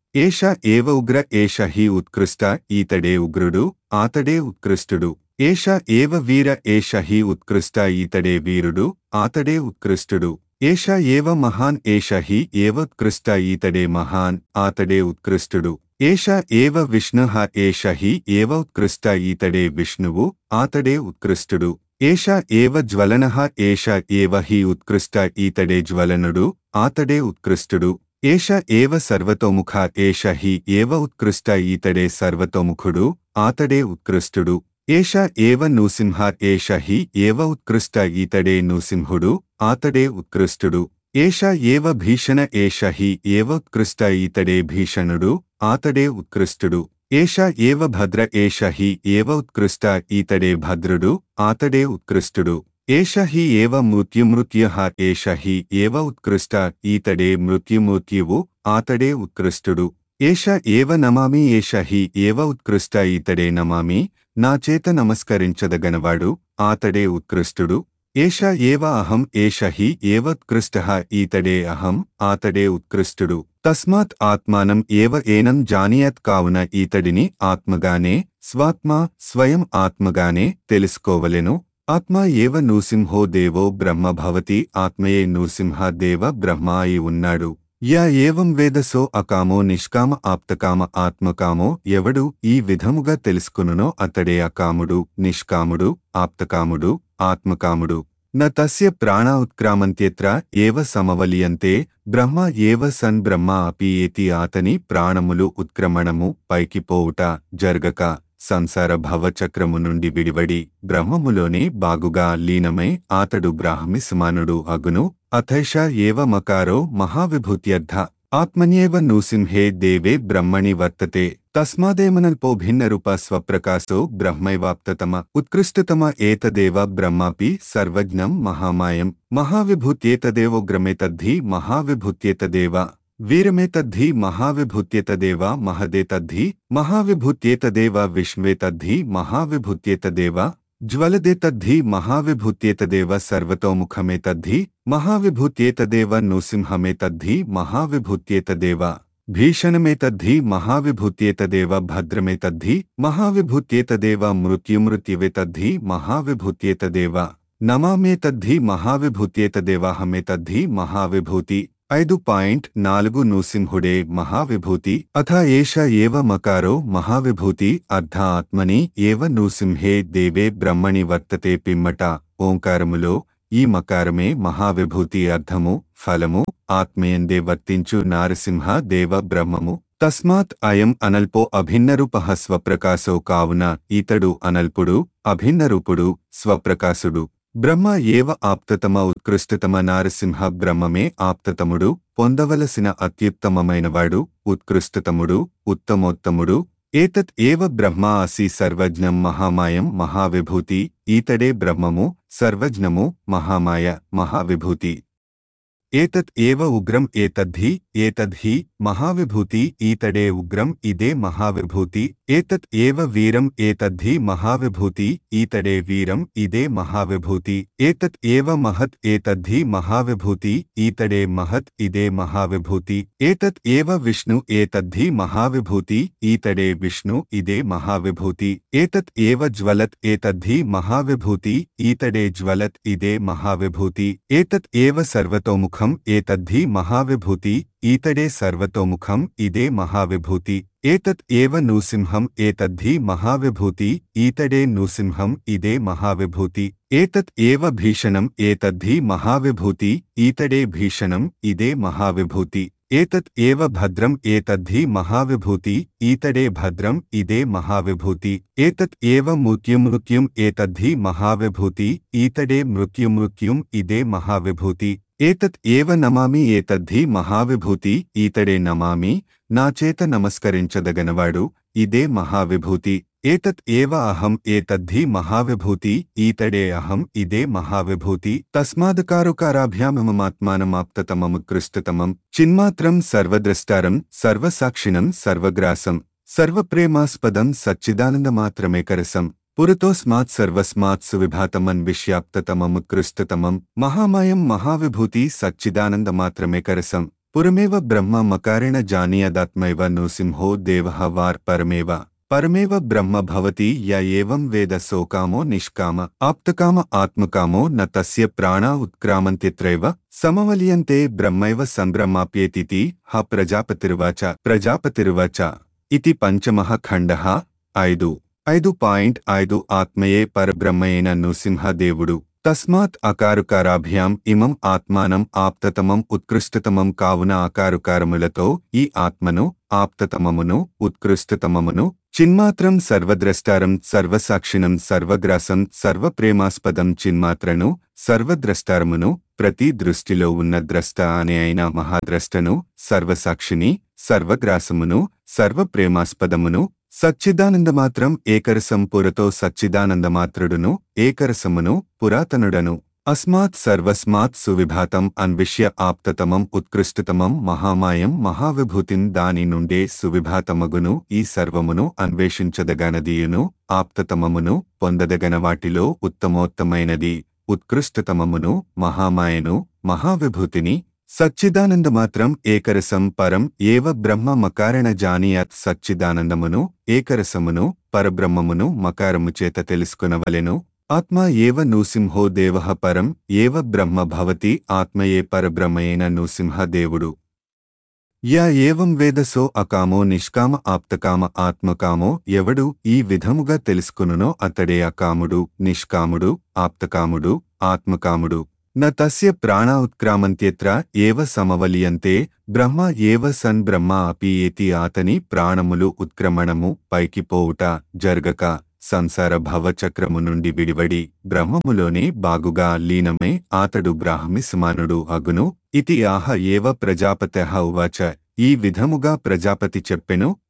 ఏష ఏవ ఉగ్ర ఏష హి ఉత్కృష్ట ఈతడే ఉగ్రుడు ఆతడే ఉత్కృష్టుడు ఏష ఏవ వీర ఏష హి ఉత్కృష్ట ఈతడే వీరుడు ఆతడే ఉత్కృష్టుడు ఏష ఏవ మహాన్ ఏష హి ఏవోత్కృష్ట ఈతడే మహాన్ ఆతడే ఉత్కృష్టుడు ఏష ఏవ విష్ణు ఏష హి ఏవోత్కృష్ట ఈతడే విష్ణువు ఆతడే ఉత్కృష్టుడు ఏష ఏవ జ్వలన ఏష ఏవ హి ఉత్కృష్ట ఈతడే జ్వలనుడు ఆతడే ఉత్కృష్టుడు ఏష ఏవ సర్వతోముఖ ఏష హి ఏవ ఉత్కృష్ట ఈతడే సర్వతోముఖుడు ఆతడే ఉత్కృష్టుడు ఏష ఏవ నృసింహ ఏష హి ఏవ ఉత్కృష్ట ఈతడే నృసింహుడు ఆతడే ఉత్కృష్టుడు ఏష ఏవ భీషణ ఏష హి ఏవోత్కృష్ట ఈతడే భీషణుడు ఆతడే ఉత్కృష్టుడు ఏష ఏవ భద్ర ఏష హి ఏవోత్కృష్ట ఈతడే భద్రుడు ఆతడే ఉత్కృష్టుడు ఏష హి ఏవ మృత్యుమృత్య ఏష హి ఏవ ఉత్కృష్ట ఈతడే మృత్యుమృత్యువు ఆతడే ఉత్కృష్టుడు ఏష ఏవ నమామి ఏష హి ఏవ ఉత్కృష్ట ఈతడే నమామి నా చేత నమస్కరించదగనవాడు ఆతడే ఉత్కృష్టుడు ఏష ఏవ అహం ఏష హి ఏవోత్కృష్ట ఈతడే అహం ఆతడే ఉత్కృష్టుడు తస్మాత్ ఆత్మానం ఏవ ఏనం జానియత్ కావున ఈతడిని ఆత్మగానే స్వాత్మ స్వయం ఆత్మగానే తెలుసుకోవలెను ఆత్మ ఏవ నృసింహో దేవో బ్రహ్మ భవతి ఆత్మయే నృసింహ దేవ బ్రహ్మ అయి ఉన్నాడు యా ఏవం వేదసో అకామో నిష్కామ ఆప్తకామ ఆత్మకామో ఎవడు ఈ విధముగా తెలుసుకునునో అతడే అకాముడు నిష్కాముడు ఆప్తకాముడు ఆత్మకాముడు న తస్య ప్రాణా ఉత్క్రామంత్యత్ర ఏవ సమవలియంతే బ్రహ్మ ఏవ సన్ బ్రహ్మ అపి ఏతి ఆతని ప్రాణములు ఉత్క్రమణము పైకి పోవుట జరగక సంసార భవచక్రము నుండి విడివడి బ్రహ్మములోనే బాగుగా లీనమై ఆతడు బ్రాహ్మి సమానుడు అగును అథైష ఏవ మకారో మహావిభూత్యర్థ ఆత్మన్యేవ నృసింహే దేవే బ్రహ్మణి వర్తతే తస్మాదేమనల్పో భిన్నరూప స్వప్రకాశో బ్రహ్మైవాప్తతమ ఉత్కృష్టతమ ఏతదేవ బ్రహ్మాపి సర్వజ్ఞం మహామాయం మహావిభూత్యేతదేవోగ్రమేతద్ధి మహావిభూత్యేతదేవ వీరమేతద్ధి మహావిభూత్యేతదేవ మహదేతద్ధి మహావిభూత్యేతదేవ విష్ణ్వేతద్ధి మహావిభూత్యేతదేవ జ్వలదేతద్ధి మహావిభూత్యేతదేవ సర్వతోముఖమేతద్ధి మహావిభూత్యేతదేవ నృసింహమేతద్ధి మహావిభూత్యేతదేవ భీషణమేతద్ధి మహావిభూత్యేతదేవ భద్రమేతద్ధి మహావిభూత్యేతదేవ మృత్యుమృత్యువేతద్ధి మహావిభూత్యేతదేవ నమామేతద్ధి మహావిభూత్యేతదేవాహమేతద్ధి మహావిభూతి ఐదు పాయింట్ నాలుగు నృసింహుడే మహావిభూతి అథ ఏష ఏవ మకారో మహావిభూతి అర్ధ ఆత్మని ఏవ నృసింహే దేవే బ్రహ్మణి వర్తతే పిమ్మట ఓంకారములో ఈ మకారమే మహావిభూతి అర్థము ఫలము ఆత్మయందే వర్తించు నారసింహ దేవ బ్రహ్మము తస్మాత్ అయం అనల్పో అభిన్నరూప స్వప్రకాశో కావున ఈతడు అనల్పుడు అభిన్నరూపుడు స్వప్రకాశుడు బ్రహ్మ ఏవ ఆప్తతమ ఉత్కృష్టతమ నారసింహ బ్రహ్మమే ఆప్తతముడు పొందవలసిన అత్యుత్తమమైనవాడు ఉత్కృష్టతముడు ఉత్తమోత్తముడు ఏతత్ ఏవ బ్రహ్మ అసి సర్వజ్ఞం మహామాయం మహావిభూతి ఈతడే బ్రహ్మము సర్వజ్ఞము మహామాయ మహావిభూతి ఏతత్ ఏవ ఉగ్రం ఏతద్ధి ఏతద్ధి మహావిభూతి ఈతడే ఉగ్రం ఇదే మహావిభూతి ఏతత్ ఏవ వీరం ఏతద్ధి మహావిభూతి ఈతడే వీరం ఇదే మహావిభూతి ఏతత్ ఏవ మహత్ ఏతద్ధి మహావిభూతి ఈతడే మహత్ ఇదే మహావిభూతి ఏతత్ ఏవ విష్ణు ఏతద్ధి మహావిభూతి ఈతడే విష్ణు ఇదే మహావిభూతి ఏతత్ ఏవ జ్వలత్ ఏతద్ధి మహావిభూతి ఈతడే జ్వలత్ ఇదే మహావిభూతి ఏతత్ ఏవ సర్వతోముఖం ఏతద్ధి మహావిభూతి ఈతడే సర్వతోముఖం ఇదే మహావిభూతి ఏతత్ ఏవ నృసింహం ఏతద్ధి మహావిభూతి ఈతడే నృసింహం ఇదే మహావిభూతి ఏతత్ ఏవ భీషణం ఏతద్ధి మహావిభూతి ఈతడే భీషణం ఇదే మహావిభూతి ఏతత్ ఏవ భద్రం ఏతద్ధి మహావిభూతి ఈతడే భద్రం ఇదే మహావిభూతి ఏతత్ ఏవ మృత్యుమృత్యుం ఏతద్ధి మహావిభూతి ఈతడే మృత్యుమృత్యుం ఇదే మహావిభూతి ఏతత్ ఏవ నమామి ఏతద్ధి మహావిభూతి ఈతడే నమామి నా చేత నమస్కరించదగనవాడు ఇదే మహావిభూతి ఏతత్ ఏవ అహం ఏతద్ధి మహావిభూతి ఈతడే అహం ఇదే మహావిభూతి తస్మాదకారుకారాభ్యామమాత్మానమాప్తతమముత్కృష్టతమం చిన్మాత్రం సర్వద్రష్టారం సర్వసాక్షిణం సర్వగ్రాసం సర్వప్రేమాస్పదం సచ్చిదానందమాత్రమేకరసం పురతోస్మాత్ సర్వస్మాత్ సువిభాతమన్విష్యాప్తతమముత్కృష్టతమం మహామాయం మహావిభూతి సచ్చిదానందమాత్రమేకరసం పురమేవ బ్రహ్మ మకారేణ జానీయదాత్మైవ నృసింహో దేవః వార్ పరమేవ పరమేవ బ్రహ్మ భవతి య ఏవం వేద సోకామో నిష్కామ ఆప్తకామ ఆత్మకామో న తస్య ప్రాణా ఉత్క్రామంత్యత్రైవ సమవలియంతే బ్రహ్మైవ సంభ్రమాప్యేతితి హ ప్రజాపతిర్వాచ ప్రజాపతిర్వాచ ఇతి పంచమః ఖండః ఐదు ఐదు పాయింట్ ఐదు ఆత్మయే పరబ్రహ్మయేన నృసింహదేవుడు తస్మాత్ అకారుకారాభ్యాం ఇమం ఆత్మానం ఆప్తతమం ఉత్కృష్టతమం కావున ఆకారుకారములతో ఈ ఆత్మను ఆప్తతమమును ఉత్కృష్టతమమును చిన్మాత్రం సర్వద్రష్టారం సర్వసాక్షిణం సర్వగ్రాసం సర్వప్రేమాస్పదం చిన్మాత్రను సర్వద్రష్టారమును ప్రతి దృష్టిలో ఉన్న ద్రష్ట అనే అయిన మహాద్రష్టను సర్వసాక్షిని సర్వగ్రాసమును సర్వప్రేమాస్పదమును సచ్చిదానందమాత్రం ఏకరసం పురతో సచ్చిదానందమాత్రుడును ఏకరసమును పురాతనుడను అస్మాత్ సర్వస్మాత్ సువిభాతం అన్విష్య ఆప్తతమం ఉత్కృష్టతమం మహామాయం మహావిభూతిన్ దాని నుండే సువిభాతమగును ఈ సర్వమును అన్వేషించదగనదియును ఆప్తతమమును పొందదగన వాటిలో ఉత్తమోత్తమైనది ఉత్కృష్టతమమును మహామాయను మహావిభూతిని సచ్చిదానందమాత్రం ఏకరసం పరం ఏవ బ్రహ్మ మకారణ జానీయత్ సచ్చిదానందమును ఏకరసమును పరబ్రహ్మమును మకారము చేత తెలుసుకునవలెను ఆత్మ ఏవ నృసింహో దేవః పరం ఏవ బ్రహ్మ భవతి ఆత్మయే పరబ్రహ్మయేన నృసింహ దేవుడు యా ఏవం వేదసో అకామో నిష్కామ ఆప్తకామ ఆత్మకామో ఎవడు ఈ విధముగా తెలుసుకునునో అతడే అకాముడు నిష్కాముడు ఆప్తకాముడు ఆత్మకాముడు న తస్య ప్రాణా ఉత్క్రామంత్యత్ర ఏవ సమవలియంతే బ్రహ్మ ఏవ సన్ బ్రహ్మ అపి ఏతి ఆతని ప్రాణములు ఉత్క్రమణము పైకి పోవుట జరగక సంసార భవచక్రము నుండి విడివడి బ్రహ్మములోనే బాగుగా లీనమే ఆతడు బ్రాహ్మి సమానుడు అగును ఇతి ఆహ ఏవ ప్రజాపత ఉవాచ ఈ విధముగా ప్రజాపతి చెప్పెను